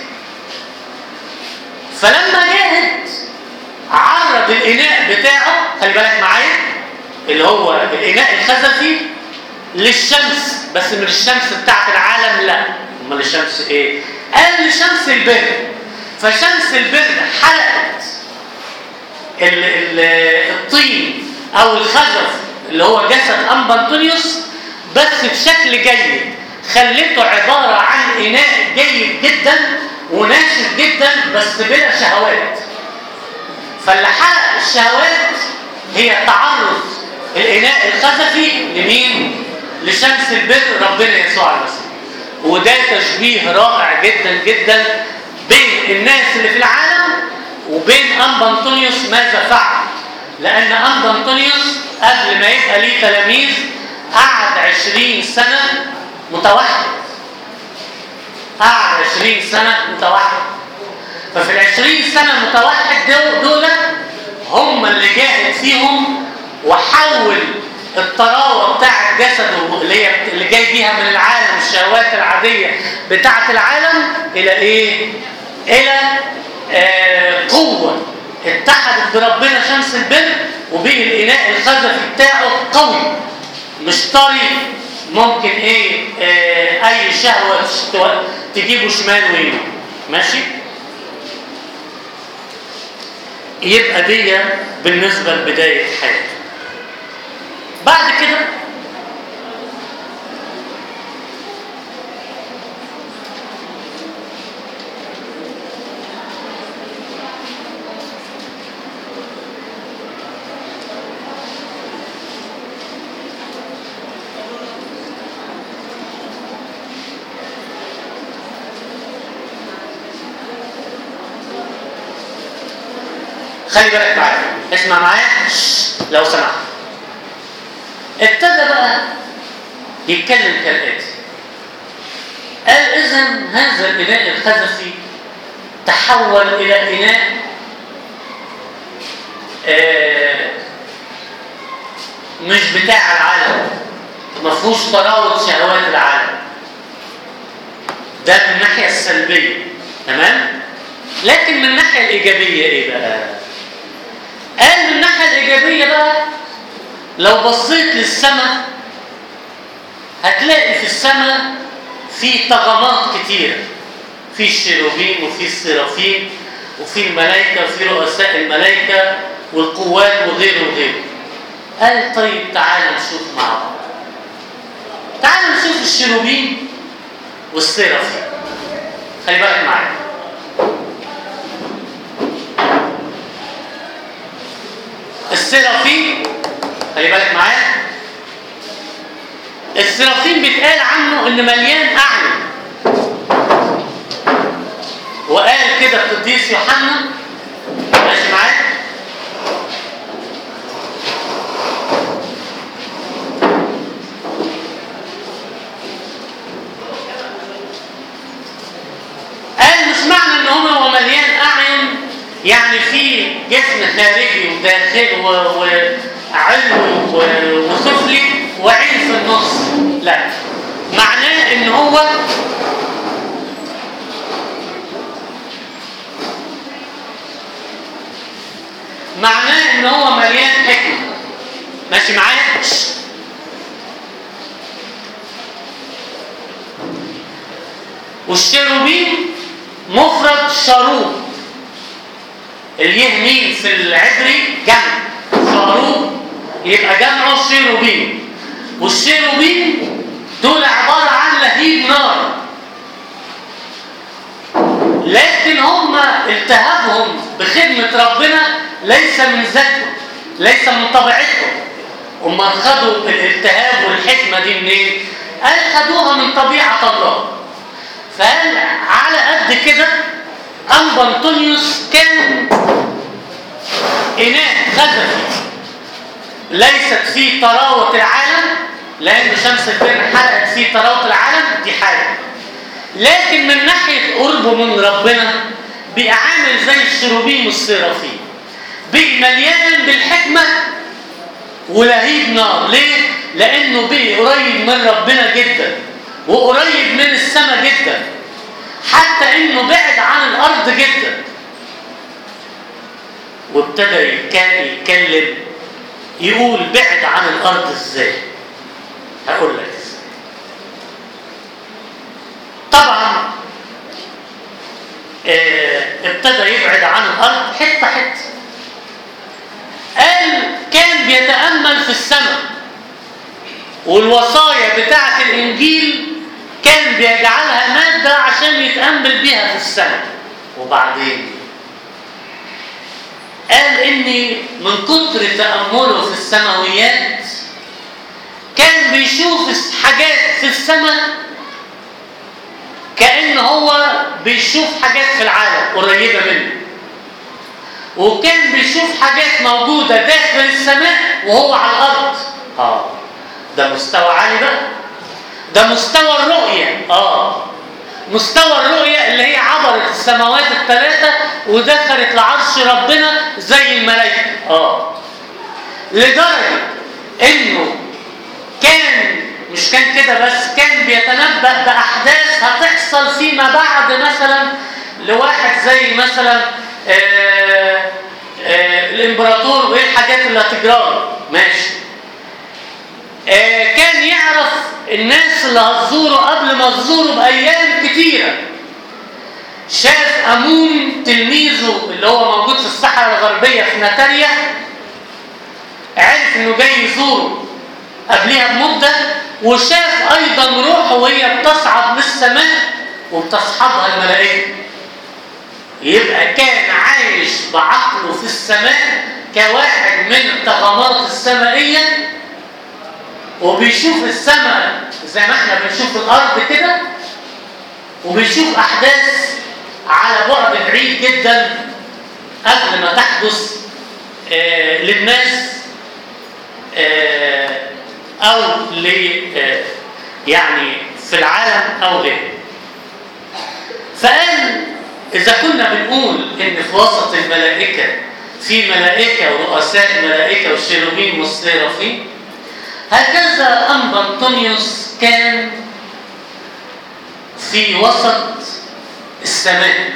فلما جاهد عرض الاناء بتاعه خلي بالك معايا اللي هو الاناء الخزفي للشمس بس من الشمس بتاعت العالم لا امال الشمس ايه قال لشمس البر فشمس البر حرقت ال- ال- الطين او الخزف اللي هو جسد انبا انطونيوس بس بشكل جيد خلته عباره عن اناء جيد جدا وناشف جدا بس بلا شهوات فاللي حرق الشهوات هي تعرض الاناء الخزفي لمين؟ لشمس البر ربنا يسوع المسيح وده تشبيه رائع جدا جدا بين الناس اللي في العالم وبين انبا انطونيوس ماذا فعل لان انبا انطونيوس قبل ما يبقى ليه تلاميذ قعد عشرين سنة متوحد قعد عشرين سنة متوحد ففي العشرين سنة متوحد دول, دول هم اللي جاهد فيهم وحول الطراوة بتاعة جسده اللي هي اللي جاي بيها من العالم الشهوات العادية بتاعة العالم إلى إيه؟ إلى آه قوة اتحدت بربنا شمس البر وبقي الإناء الخزفي بتاعه قوي مش طري ممكن إيه آه أي شهوة تشت- تجيبه شمال ويمين ماشي؟ يبقى دي بالنسبة لبداية حياته بعد كده خلي بالك معايا اسمع معايا شش، لو سمحت ابتدى بقى يتكلم كالآتي قال إذا هذا الإناء الخزفي تحول إلى إناء آه، مش بتاع العالم ما فيهوش طراوة شهوات العالم ده من الناحية السلبية تمام؟ لكن من الناحية الإيجابية إيه بقى؟ قال من الناحية الإيجابية بقى لو بصيت للسماء هتلاقي في السماء في طغمات كتيرة في الشيروبيم وفي السرافيم وفي الملائكة وفي رؤساء الملائكة والقوات وغيره وغيره قال طيب تعال نشوف مع بعض تعال نشوف الشيروبيم والسرافيم خلي بالك معايا السرافيم خلي بالك معايا السرافيم بيتقال عنه ان مليان اعين وقال كده القديس يوحنا ماشي معايا قال مش معنى ان هو مليان اعين يعني في جسم خارجي وداخلي و- وعلوي و- وسفلي وعين في النص لا معناه ان هو معناه ان هو مليان حكمه ماشي معايا والشيروبيم مفرد شاروب اليه مين في العبري جمع شاروب يبقى جمعه شيروبيم والشيروبيم دول عبارة عن لهيب نار لكن هم التهابهم بخدمة ربنا ليس من ذاتهم ليس من طبيعتهم هم خدوا الالتهاب والحكمة دي منين؟ قال خدوها من طبيعة الله فقال على قد كده أنبا أنطونيوس كان إناء خزفي ليست فيه طراوة العالم لأن شمس الدين حرقت فيه طراوة العالم دي حاجة لكن من ناحية قربه من ربنا بقى عامل زي الشروبيم والسرافيم بقى مليان بالحكمة ولهيب نار ليه؟ لأنه بقى قريب من ربنا جدا وقريب من السماء جدا حتى انه بعد عن الارض جدا وابتدى يتك- يتكلم يقول بعد عن الارض ازاي هقول لك ازاي طبعا آه ابتدى يبعد عن الارض حته حته قال كان بيتامل في السماء والوصايا بتاعه الانجيل كان بيجعلها ماده عشان يتامل بيها في السماء وبعدين قال ان من كتر تامله في السماويات كان بيشوف حاجات في السماء كأن هو بيشوف حاجات في العالم قريبة منه وكان بيشوف حاجات موجودة داخل السماء وهو على الأرض اه ده مستوى عالي بقى ده مستوى الرؤية اه مستوى الرؤية اللي هي عبرت السماوات الثلاثة ودخلت لعرش ربنا زي الملائكة اه لدرجة انه كان مش كان كده بس كان بيتنبأ بأحداث هتحصل فيما بعد مثلا لواحد زي مثلا آه آه الامبراطور وايه الحاجات اللي هتجرى له ماشي آه كان يعرف الناس اللي هتزوره قبل ما تزوره بأيام كتيرة شاف أمون تلميذه اللي هو موجود في الصحراء الغربية في ناتاريا عرف انه جاي يزوره قبلها بمدة وشاف أيضا روحه وهي بتصعد للسماء وبتصحبها الملائكة يبقى كان عايش بعقله في السماء كواحد من الطغمات السمائية وبيشوف السماء زي ما احنا بنشوف الأرض كده وبيشوف أحداث على بعد بعيد جدا قبل ما تحدث آه للناس آه او ل يعني في العالم او غيره فقال اذا كنا بنقول ان في وسط الملائكه في ملائكه ورؤساء ملائكه والشيروبيم والسيرافيم هكذا انبا انطونيوس كان في وسط السماء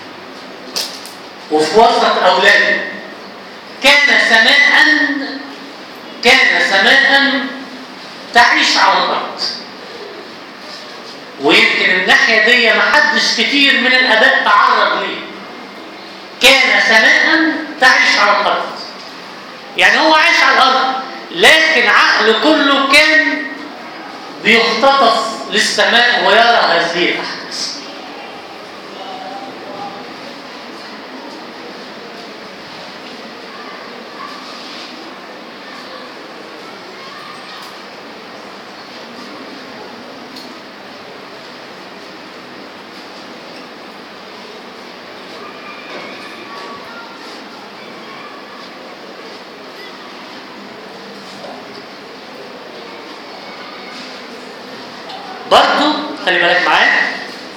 وفي وسط اولاده كان سماء كان سماء تعيش على الارض ويمكن الناحيه دي ما حدش كتير من الاباء تعرض ليه كان سماء تعيش على الارض يعني هو عايش على الارض لكن عقله كله كان بيختطف للسماء ويرى هذه الاحداث برضو خلي بالك معايا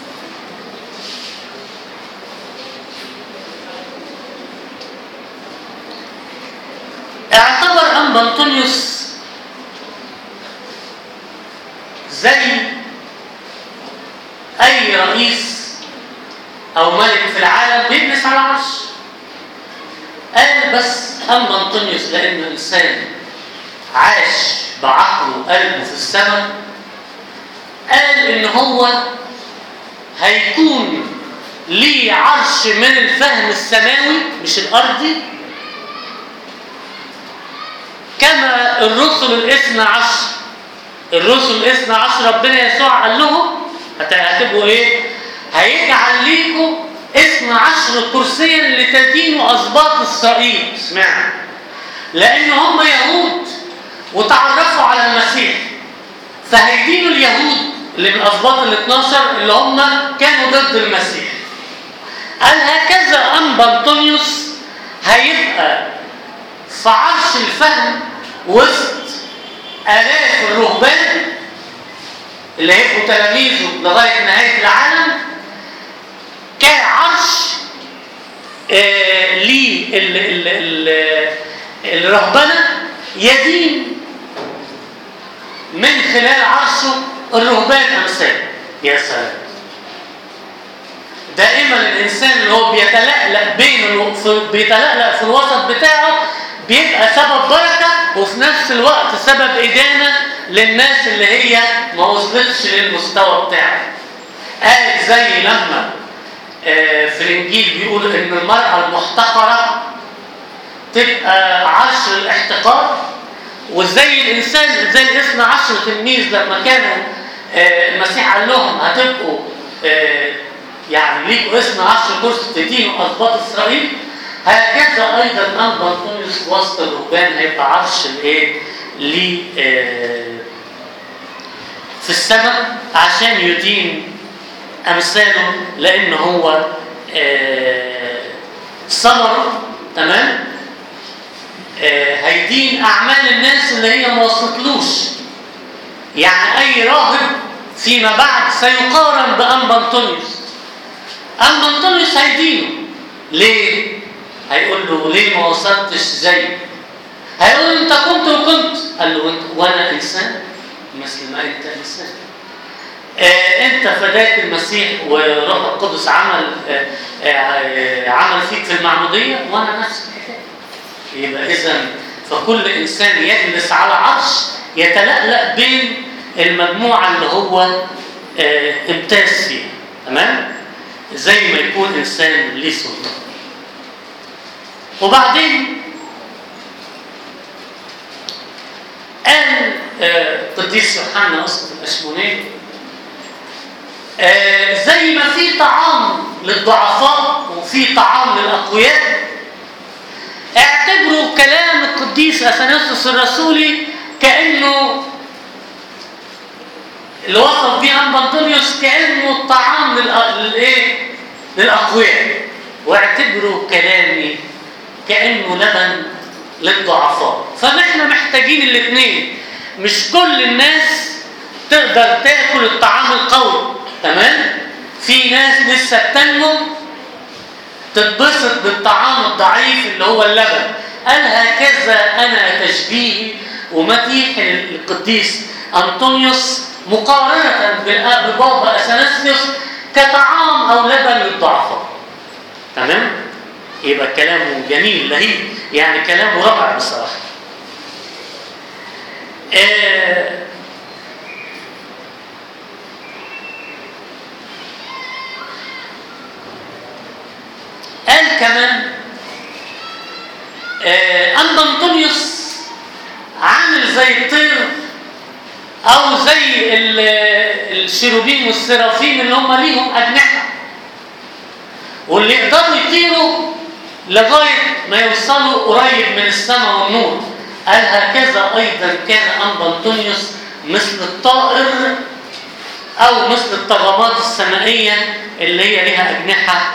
اعتبر انبا انطونيوس زي اي رئيس او ملك في العالم بيجلس على عرش قال بس انبا انطونيوس لانه انسان عاش بعقله وقلبه في السماء قال ان هو هيكون ليه عرش من الفهم السماوي مش الارضي كما الرسل الاثنى عشر الرسل الاثنى عشر ربنا يسوع قال لهم هتبقوا ايه هيجعل ليكم اثنى عشر كرسيا لتدينوا اسباط اسرائيل اسمعوا لان هم يهود وتعرفوا على المسيح فهيدينوا اليهود اللي من اسباط ال 12 اللي هم كانوا ضد المسيح قال هكذا انبا انطونيوس هيبقى في عرش الفهم وسط الاف الرهبان اللي هيبقوا تلاميذه لغايه نهايه العالم كعرش آه للرهبنه يدين من خلال عرشه الرهبان امثال يا سلام دائما الانسان اللي هو بيتلألأ بين بيتلألأ في الوسط بتاعه بيبقى سبب بركه وفي نفس الوقت سبب ادانه للناس اللي هي ما وصلتش للمستوى بتاعه قال زي لما آه، في الانجيل بيقول ان المراه المحتقره تبقى عشر الاحتقار وزي الانسان زي الاثنى عشر تلميذ لما كانوا آه، المسيح قال لهم هتبقوا آه، يعني ليكوا اثنى عشر كرسي تدينوا اسباط اسرائيل هكذا ايضا انبا انطونيوس وسط الرهبان هيبقى عرش الايه؟ ليه آه، في السماء عشان يدين امثاله لان هو آه، ثمره تمام آه، هيدين اعمال الناس اللي هي ما وصلتلوش يعني اي راهب فيما بعد سيقارن بانبا انطونيوس انبا انطونيوس هيدينه ليه هيقول له ليه ما وصلتش زي هيقول له انت كنت وكنت قال له انت وانا انسان مثل ما انت انسان آه انت فداك المسيح وروح القدس عمل آه آه عمل فيك في المعموديه وانا نفس الحكايه يبقى اذا فكل انسان يجلس على عرش يتلألأ بين المجموعه اللي هو آه امتاز فيها تمام زي ما يكون انسان ليه سلطه وبعدين قال آه، قديس يوحنا اسقف الاشمونيه آه، زي ما في طعام للضعفاء وفي طعام للاقوياء اعتبروا كلام القديس اثناسيوس الرسولي كانه اللي وصف بيه انبا انطونيوس كانه الطعام للأ- للايه؟ للاقوياء واعتبروا كلامي كانه لبن للضعفاء فنحن محتاجين الاثنين مش كل الناس تقدر تاكل الطعام القوي تمام في ناس لسه بتنمو تتبسط بالطعام الضعيف اللي هو اللبن قال هكذا انا تشبيهي ومديح القديس انطونيوس مقارنه بالآ- ببابا اثناسيوس كطعام او لبن للضعفاء تمام يبقى كلامه جميل لهيب يعني كلامه رائع بصراحه آه قال كمان آه أنبا أنطونيوس عامل زي الطير أو زي ال- الشيروبيم والسرافيم اللي هم ليهم أجنحة واللي يقدروا يطيروا لغاية ما يوصلوا قريب من السماء والنور قال هكذا أيضا كان أنبا أنطونيوس مثل الطائر أو مثل الطغمات السمائية اللي هي لها أجنحة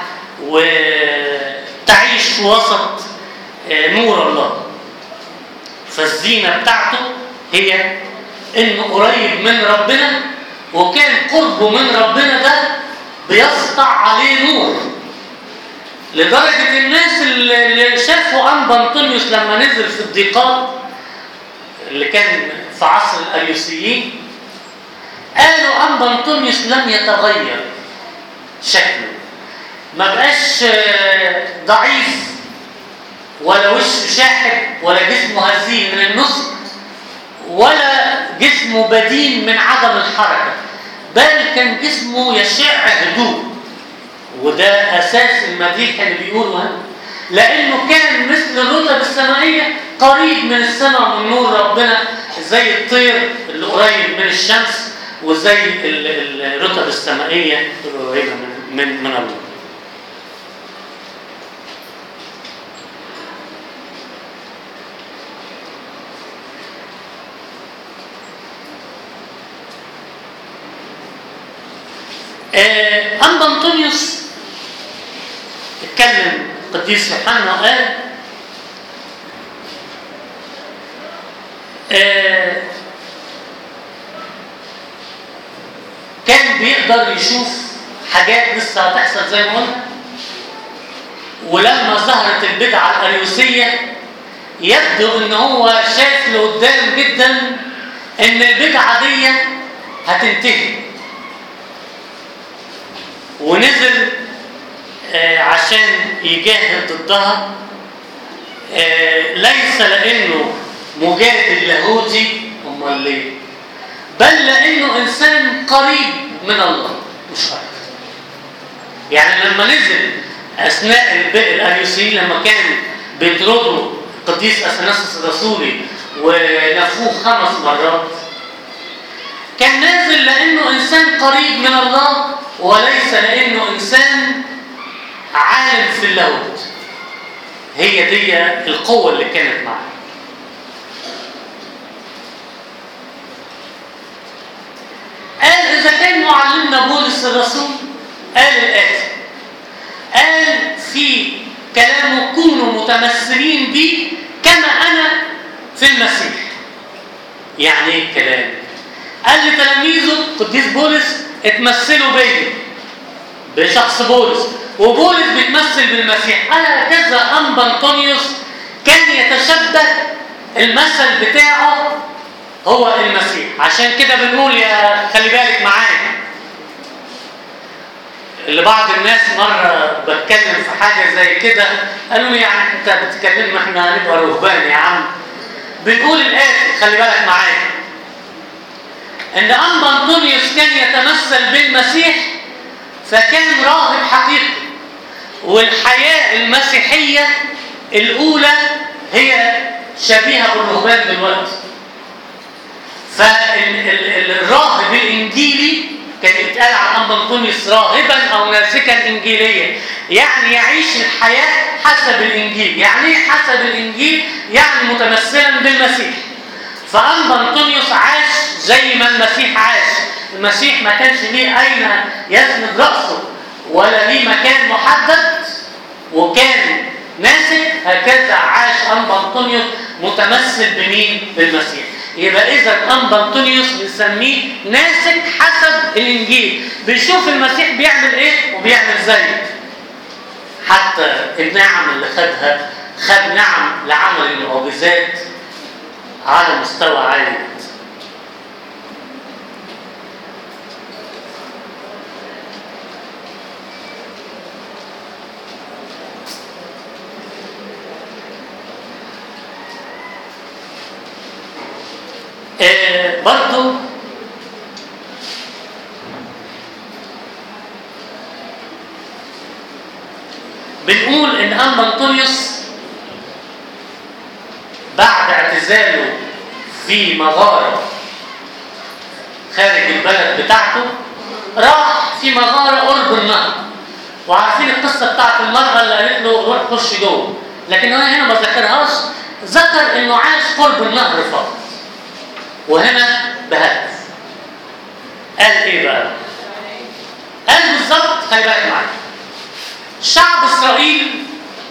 وتعيش وسط آه، نور الله فالزينة بتاعته هي إنه قريب من ربنا وكان قربه من ربنا ده بيسطع عليه نور لدرجة الناس اللي اللي شافوا أنبا أنطونيوس لما نزل في الضيقات اللي كان في عصر الأريوسيين قالوا أنبا أنطونيوس لم يتغير شكله ما بقاش آه، ضعيف ولا وشه شاحب ولا جسمه هزيل من النص ولا جسمه بدين من عدم الحركة بل كان جسمه يشع هدوء وده أساس المديح اللي بيقولوا هنا لأنه كان مثل الرتب السمائية قريب من السماء ومن نور ربنا زي الطير اللي قريب من الشمس وزي ال- ال- الرتب السمائية القريبة من من من الله آه، أنبا أنطونيوس اتكلم القديس يوحنا وقال آه، كان بيقدر يشوف حاجات لسه هتحصل زي ما قلنا ولما ظهرت البدعة الأريوسية يبدو ان هو شايف لقدام جدا ان البدعة دي هتنتهي ونزل آه، عشان يجاهد ضدها آه، ليس لانه مجادل لاهوتي امال ليه بل لانه انسان قريب من الله مش اكتر يعني لما نزل اثناء الب- الاريوسيين لما كان بيطردوا القديس اثناسوس الرسولي ونفوه خمس مرات كان نازل لانه انسان قريب من الله وليس لانه انسان عالم في اللاهوت هي دي القوه اللي كانت معاه قال إذا كان معلمنا بولس الرسول قال الآتي قال في كلامه كونوا متمثلين بي كما أنا في المسيح يعني إيه الكلام؟ قال لتلاميذه قديس بولس اتمثلوا بيا بشخص بولس وبولس بيتمثل بالمسيح قال هكذا أنبا أنطونيوس كان يتشبه المثل بتاعه هو المسيح عشان كده بنقول يا خلي بالك معايا لبعض الناس مرة بتكلم في حاجة زي كده قالوا لي يعني انت بتتكلم احنا هنبقى رهبان يا عم بنقول الآتي خلي بالك معايا ان انبا انطونيوس كان يتمثل بالمسيح فكان راهب حقيقي والحياة المسيحية الأولى هي شبيهة بالرهبان دلوقتي فالراهب الانجيلي كان يتقال عن انبا انطونيوس راهبا او ناسكا انجيليا يعني يعيش الحياه حسب الانجيل يعني ايه حسب الانجيل يعني متمثلا بالمسيح فانبا انطونيوس عاش زي ما المسيح عاش المسيح ما كانش ليه اين يسند راسه ولا ليه مكان محدد وكان ناسك هكذا عاش انبا انطونيوس متمثل بمين بالمسيح يبقى اذا انبا انطونيوس بنسميه ناسك حسب الانجيل بيشوف المسيح بيعمل ايه وبيعمل زيه حتى النعم اللي خدها خد نعم لعمل المعجزات على مستوى عالي جدا آه برضو بنقول ان انبا انطونيوس بعد اعتزاله في مغارة خارج البلد بتاعته راح في مغارة قرب النهر وعارفين القصة بتاعت المرأة اللي قالت له روح خش جوه لكن انا هنا ما ذكرهاش ذكر انه عاش قرب النهر فقط وهنا بهدف قال ايه بقى قال بالظبط خلي بالك معايا شعب اسرائيل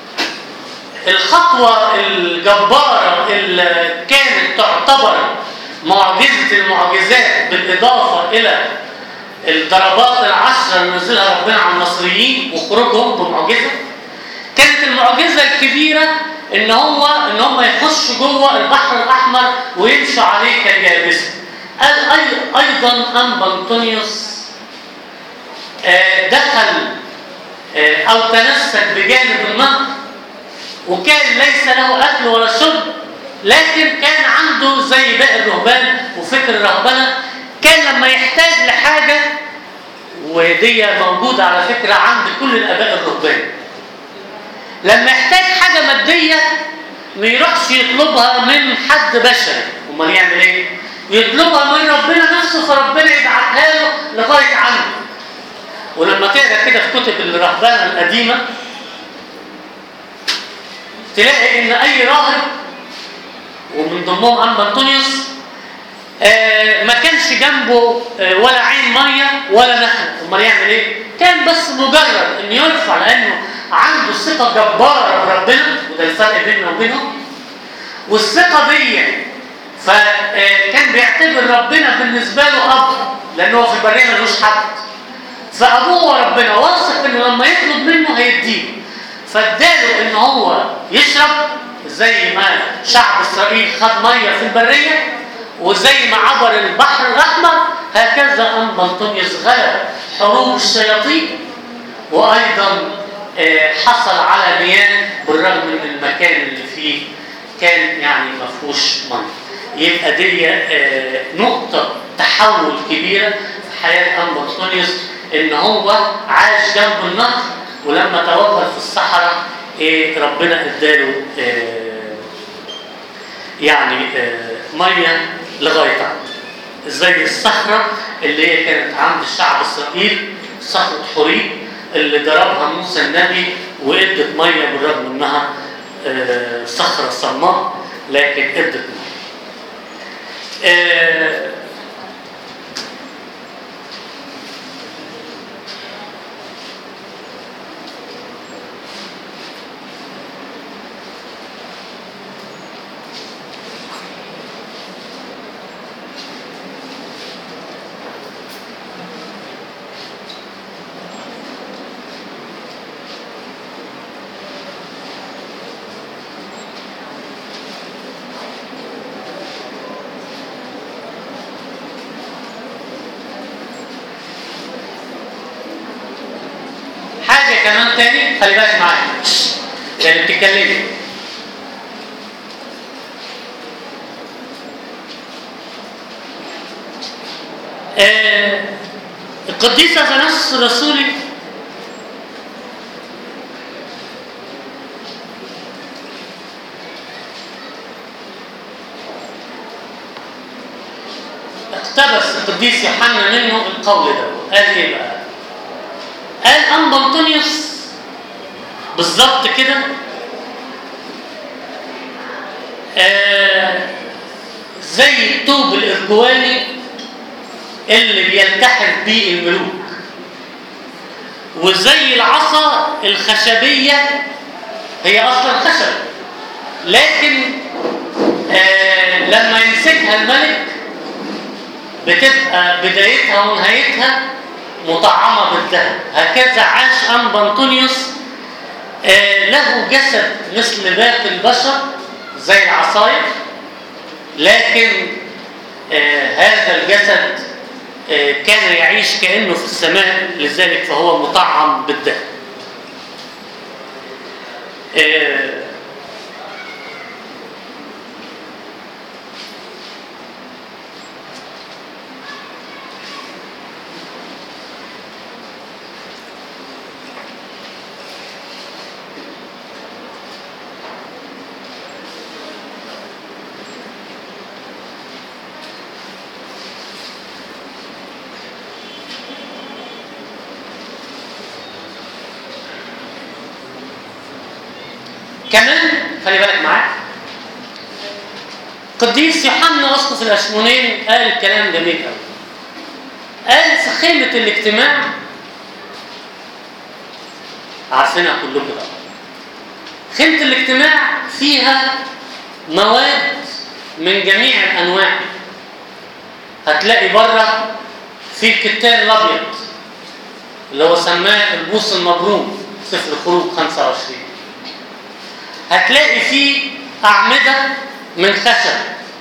الخطوة الجبارة اللي كانت تعتبر معجزة المعجزات بالإضافة إلى الضربات العشرة اللي نزلها ربنا على المصريين وخروجهم بمعجزة كانت المعجزة الكبيرة إن هو إن هم يخشوا جوه البحر الأحمر ويمشوا عليه كاليابسة قال أي- أيضا أنبا أنطونيوس آه، دخل آه، أو تنسك بجانب النهر وكان ليس له اكل ولا شرب لكن كان عنده زي باقي الرهبان وفكر الرهبنه كان لما يحتاج لحاجه ودي موجوده على فكره عند كل الاباء الرهبان لما يحتاج حاجه ماديه ما يروحش يطلبها من حد بشري امال يعمل ايه يطلبها من ربنا نفسه فربنا يبعتها له لغايه عنده ولما تقرا كده في كتب الرهبنه القديمه تلاقي ان اي راهب ومن ضمنهم انبا انطونيوس آه ما كانش جنبه آه ولا عين ميه ولا نخل امال يعمل ايه كان بس مجرد ان يرفع لانه عنده ثقه جباره بربنا وده الفرق بيننا وبينهم والثقه دي فكان بيعتبر ربنا بالنسبه له اب لانه هو في البريه ملوش حد فابوه وربنا واثق انه لما يطلب منه هيديه فاداله ان هو يشرب زي ما شعب اسرائيل خد ميه في البريه وزي ما عبر البحر الاحمر هكذا انبا انطونيوس غلب حروب الشياطين وايضا آه، حصل على مياه بالرغم من المكان اللي فيه كان يعني ما فيهوش ميه يبقى دي آه، نقطه تحول كبيره في حياه انبا انطونيوس ان هو عاش جنب النهر ولما توغل في الصحراء ايه ربنا اداله آه يعني آه ميه لغايه عنده زي الصخره اللي هي كانت عند الشعب اسرائيل صخره حوريب اللي ضربها موسى النبي وادت ميه بالرغم انها آه صخره صماء لكن ادت ميه آه حاجة كمان تاني خلي بالك معايا يعني بتتكلمي آه القديس اثناس الرسولي اقتبس القديس يوحنا منه القول ده قال ايه بقى؟ قال أنبا أنطونيوس بالظبط كده آه زي الطوب الإرجواني اللي بيلتحف بيه الملوك وزي العصا الخشبية هي أصلا خشب لكن آه لما يمسكها الملك بتبقى بدايتها ونهايتها مطعمة بالذهب هكذا عاش أنبا أنطونيوس آه له جسد مثل باقي البشر زي العصاير لكن آه هذا الجسد آه كان يعيش كأنه في السماء لذلك فهو مطعم بالذهب آه كمان خلي بالك معايا قديس يوحنا اسقف الاشمونين قال كلام جميل قوي قال في خيمة الاجتماع عارفينها كلكم طبعا خيمة الاجتماع فيها مواد من جميع الانواع هتلاقي بره في الكتان الابيض اللي هو سماه البوص المبروم سفر الخروج 25 هتلاقي فيه أعمدة من خشب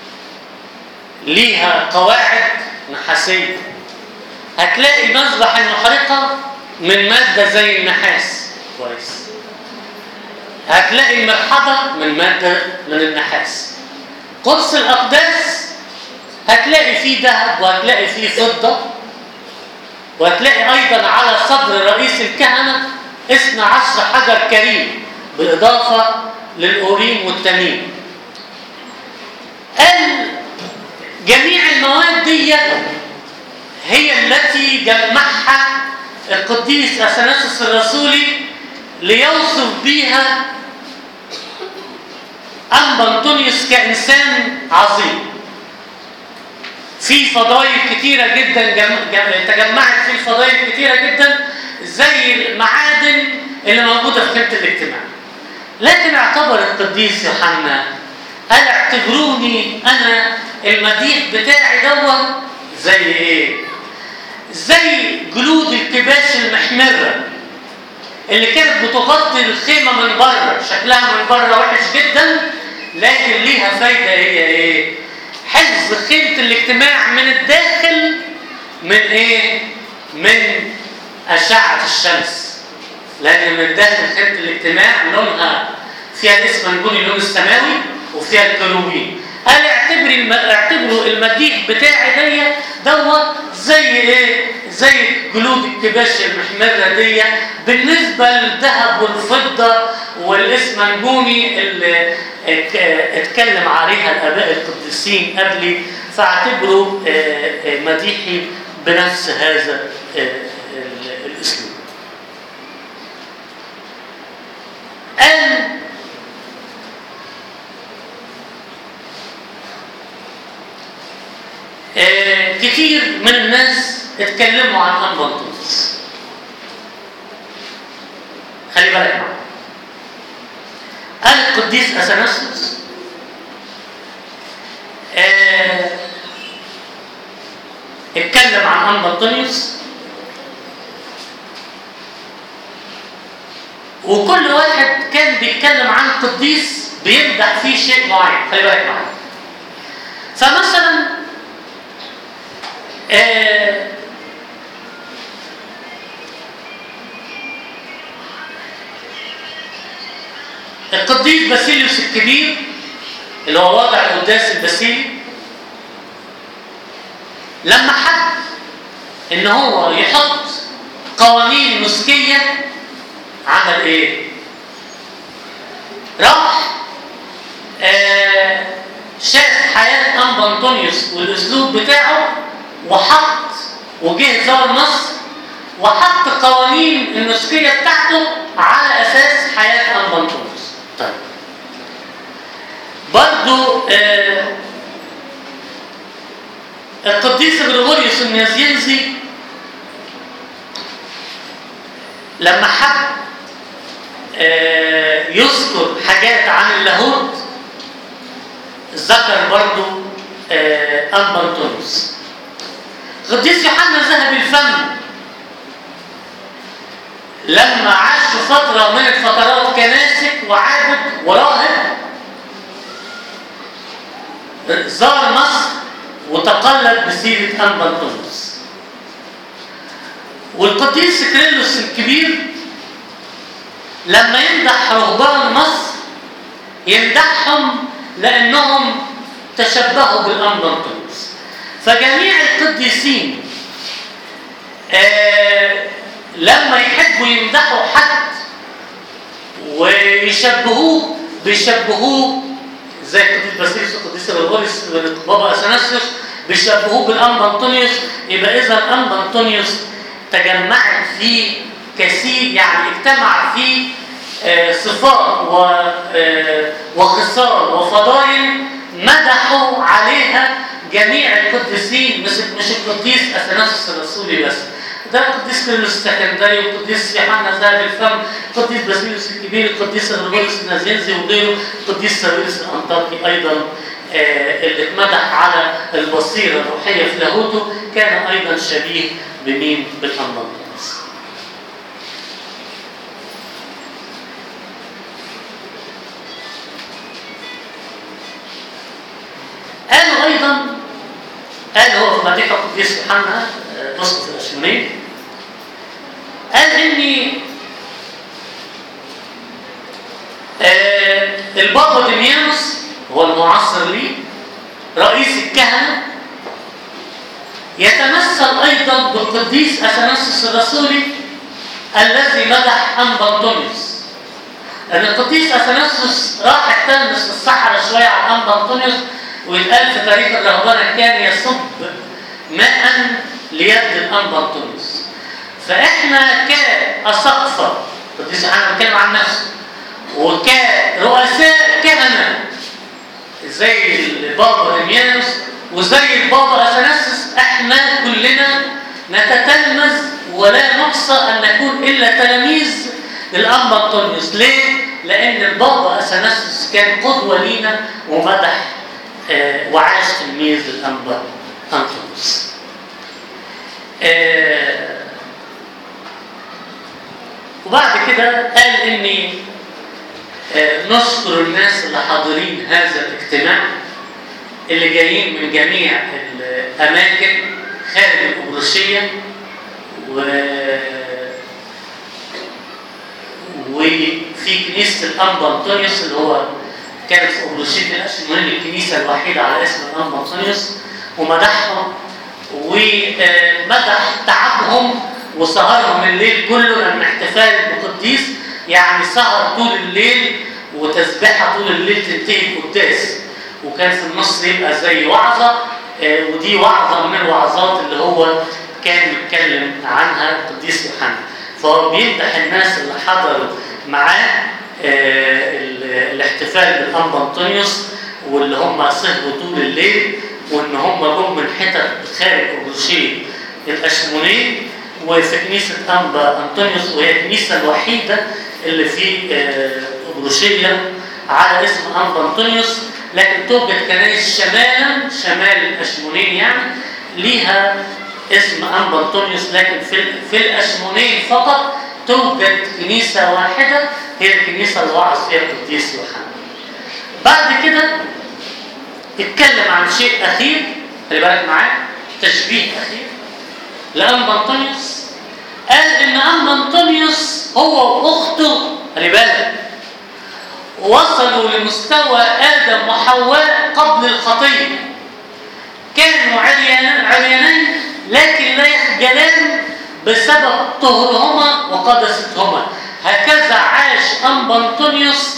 ليها قواعد نحاسية هتلاقي مذبح المحرقة من مادة زي النحاس كويس هتلاقي المرحضة من مادة من النحاس قدس الأقداس هتلاقي فيه ذهب وهتلاقي فيه فضة وهتلاقي أيضا على صدر رئيس الكهنة اثنى عشر حجر كريم بالإضافة للأوريم والتميم قال جميع المواد دي هي التي جمعها القديس أثناسوس الرسولي ليوصف بيها أنبا أنطونيوس كإنسان عظيم في فضائل كتيرة جدا جم... جم... تجمعت في فضائل كتيرة جدا زي المعادن اللي موجودة في خيمة الاجتماع لكن اعتبر القديس يوحنا قال اعتبروني انا المديح بتاعي دوا زي ايه زي جلود الكباش المحمرة اللي كانت بتغطي الخيمة من بره شكلها من بره وحش جدا لكن ليها فايدة هي ايه حفظ خيمة الاجتماع من الداخل من ايه من أشعة الشمس لأن من داخل خيمة الاجتماع لونها فيها الاسمنجوني اللون السماوي وفيها الكروبين قال اعتبري الم... اعتبروا المديح بتاعي دي دوت زي ايه زي جلود الكباش المحمرة دي بالنسبة للذهب والفضة والاسمنجوني اللي ات- اتكلم عليها الآباء القديسين قبلي فاعتبروا آه، آه، مديحي بنفس هذا آه، ال- الأسلوب قال آه، كتير من الناس اتكلموا عن أنبنطونس خلي بالك معايا قال القديس أثناسيوس آه، اتكلم عن أنبنطونيوس وكل واحد كان بيتكلم عن قديس بيمدح فيه شيء معين خلي بالك معايا فمثلا آه، القديس باسيليوس الكبير اللي هو وضع القداس الباسيلي لما حب ان هو يحط قوانين نسكيه عمل ايه؟ راح آه، شاف حياه انبا انطونيوس والاسلوب بتاعه وحط وجه زار مصر وحط قوانين النسكيه بتاعته على اساس حياه انبا انطونيوس. طيب. برضو آه، القديس غريغوريوس النازينزي لما حب آه، يذكر حاجات عن اللاهوت ذكر برضو آه، أنبا أنطونيوس قديس يوحنا ذهب الفم لما عاش في فترة من الفترات كناسك وعابد وراهب زار مصر وتقلد بسيرة أنبا أنطونيوس والقديس كريلوس الكبير لما يمدح رهبان مصر يمدحهم لأنهم تشبهوا بالأنبا أنطونيوس فجميع القديسين آه لما يحبوا يمدحوا حد ويشبهوه بيشبهوه زي القديس باسيليوس والقديس غريغوريوس بابا اثناسيوس بيشبهوه بالانبا انطونيوس يبقى اذا الانبا انطونيوس تجمعت فيه كثير يعني اجتمع فيه آه، صفات و آه، وخصال وفضائل مدحوا عليها جميع القديسين مش مش القديس اثناسيوس الرسولي بس ده القديس كيرلس السكندري والقديس يوحنا ذهب الفم القديس باسيليوس الكبير القديس غريغوريوس النازينزي وغيره القديس ساويرس الانطاكي ايضا آه، اللي اتمدح على البصيره الروحيه في لاهوته كان ايضا شبيه بمين؟ بالانبانطونس. قالوا ايضا قال هو في مديحه القديس يوحنا آه، اسقف الاشمونين قال اني آه، البابا دميانوس هو المعاصر لي رئيس الكهنه يتمثل ايضا بالقديس اثناسيوس الرسولي الذي مدح انبا انطونيوس لان القديس اثناسيوس راح التلمس في الصحراء شويه على انبا انطونيوس ويتقال في تاريخ الرهبنه كان يصب ماء ليد الانبا انطونيوس فاحنا كاساقفه القديس يوحنا بيتكلم عن نفسه وكرؤساء كهنه زي البابا دميانوس وزي البابا اثناسيوس احنا كلنا نتتلمذ ولا نحصى ان نكون الا تلاميذ للانبا انطونيوس ليه؟ لان البابا اثناسيوس كان قدوه لينا ومدح آه، وعاش تلميذ للانبا انطونيوس. آه، وبعد كده قال اني آه، نشكر الناس اللي حاضرين هذا الاجتماع اللي جايين من جميع الاماكن خارج الابرشيه و وفي كنيسه الانبا انطونيوس اللي هو كانت في ابرشيه الاشمونين الكنيسه الوحيده على اسم الانبا انطونيوس ومدحهم ومدح تعبهم وسهرهم الليل كله لان احتفال بقديس يعني سهر طول الليل وتسبيحه طول الليل تنتهي بقداس وكان في النص يبقى زي وعظه آه، ودي وعظه من الوعظات اللي هو كان بيتكلم عنها القديس يوحنا فهو بيمدح الناس اللي حضروا معاه آه، ال- الاحتفال بالانبا انطونيوس واللي هم سهروا طول الليل وان هم جم من حتت خارج اورشليم الاشمونين وفي كنيسه انبا انطونيوس وهي الكنيسه الوحيده اللي في آه، اورشليم على اسم انبا انطونيوس لكن توجد كنائس شمالا شمال الاشمونين يعني ليها اسم انبا انطونيوس لكن في ال- في الاشمونين فقط توجد كنيسه واحده هي الكنيسه اللي وعظ فيها القديس يوحنا. بعد كده اتكلم عن شيء اخير خلي بالك معايا تشبيه اخير لانبا انطونيوس قال ان انبا انطونيوس هو واخته خلي بالك وصلوا لمستوى ادم وحواء قبل الخطيه كانوا عريان عريانين لكن لا يخجلان بسبب طهرهما وقدستهما هكذا عاش انبا انطونيوس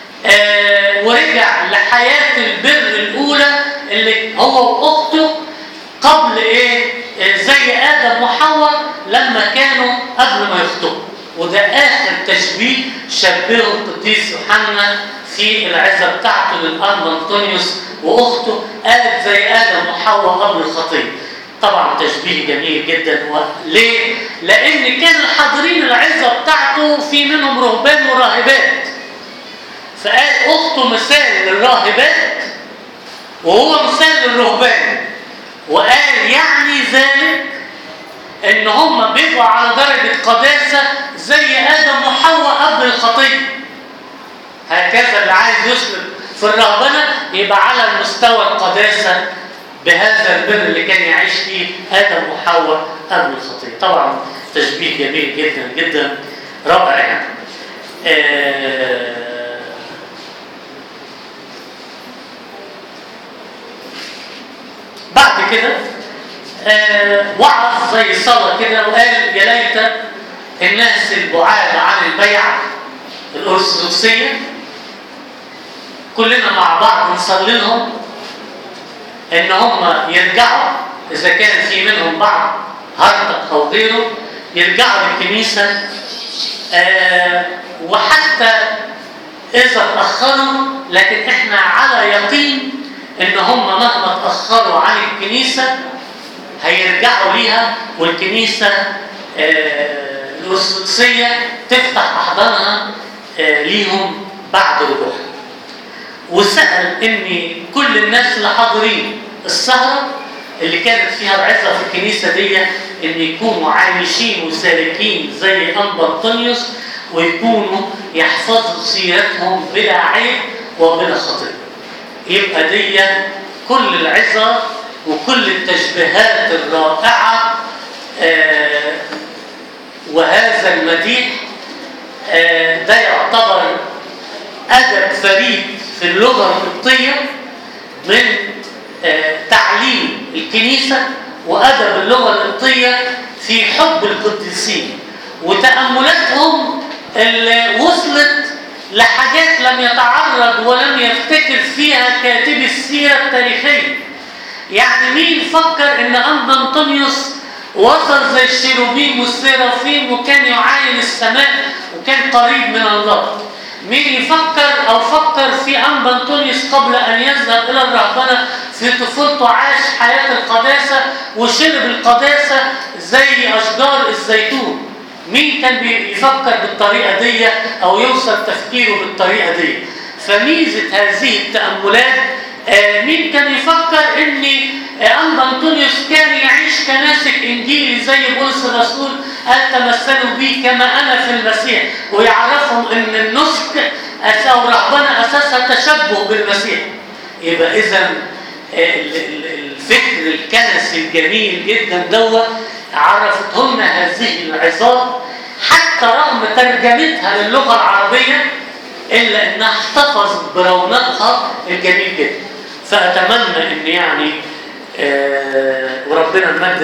آه ورجع لحياه البر الاولى اللي هو واخته قبل ايه آه، زي ادم وحواء لما كانوا قبل ما يخطئوا وده اخر تشبيه شبهه القديس يوحنا في العزه بتاعته للانبا انطونيوس واخته قالت زي ادم وحواء قبل الخطيه طبعا تشبيه جميل جدا ليه؟ لان كان الحاضرين العزه بتاعته في منهم رهبان وراهبات فقال اخته مثال للراهبات وهو مثال للرهبان وقال يعني ذلك ان هم بيبقوا على درجه قداسه زي ادم وحواء قبل الخطيه هكذا اللي عايز يسلك في الرهبنه يبقى على مستوى القداسه بهذا البر اللي كان يعيش فيه ادم وحواء قبل الخطيه طبعا تشبيه جميل جدا جدا رائع يعني آه بعد كده آه وعظ زي صلاة كده وقال يا ليت الناس البعاد عن البيعة الأرثوذكسية كلنا مع بعض نصلي لهم إن هم يرجعوا إذا كان في منهم بعض هرطق أو غيره يرجعوا للكنيسة آه وحتى إذا تأخروا لكن إحنا على يقين إن هم مهما تأخروا عن الكنيسة هيرجعوا ليها والكنيسة آه الأرثوذكسية تفتح أحضانها آه ليهم بعد رجوعها. وسأل إن كل الناس اللي حاضرين السهرة اللي كانت فيها العزة في الكنيسة دي إن يكونوا عايشين وسالكين زي أنبا أنطونيوس ويكونوا يحفظوا سيرتهم بلا عيب وبلا خطيئة. يبقى دي كل العظة وكل التشبيهات الرائعة آه وهذا المديح آه ده يعتبر أدب فريد في اللغة القبطية من آه تعليم الكنيسة وأدب اللغة القبطية في حب القديسين وتأملاتهم اللي وصلت لحاجات لم يتعرض ولم يفتكر فيها كاتب السيرة التاريخية يعني مين فكر ان انبا انطونيوس وصل زي الشيروبيم والسيرافيم وكان يعاين السماء وكان قريب من الله مين يفكر او فكر في انبا انطونيوس قبل ان يذهب الى الرهبنه في طفولته عاش حياه القداسه وشرب القداسه زي اشجار الزيتون مين كان بيفكر بالطريقه دي او يوصل تفكيره بالطريقه دي فميزه هذه التاملات آه مين كان يفكر ان آه انبا انطونيوس كان يعيش كناسك انجيلي زي بولس الرسول قال تمثلوا بي كما انا في المسيح ويعرفهم ان النسك او رهبنه اساسها تشبه بالمسيح يبقى اذا آه الفكر الكنسي الجميل جدا دوت عرفتهن هذه العظات حتى رغم ترجمتها للغه العربيه الا انها احتفظت برونقها الجميل جدا فاتمنى ان يعني آه، وربنا المجد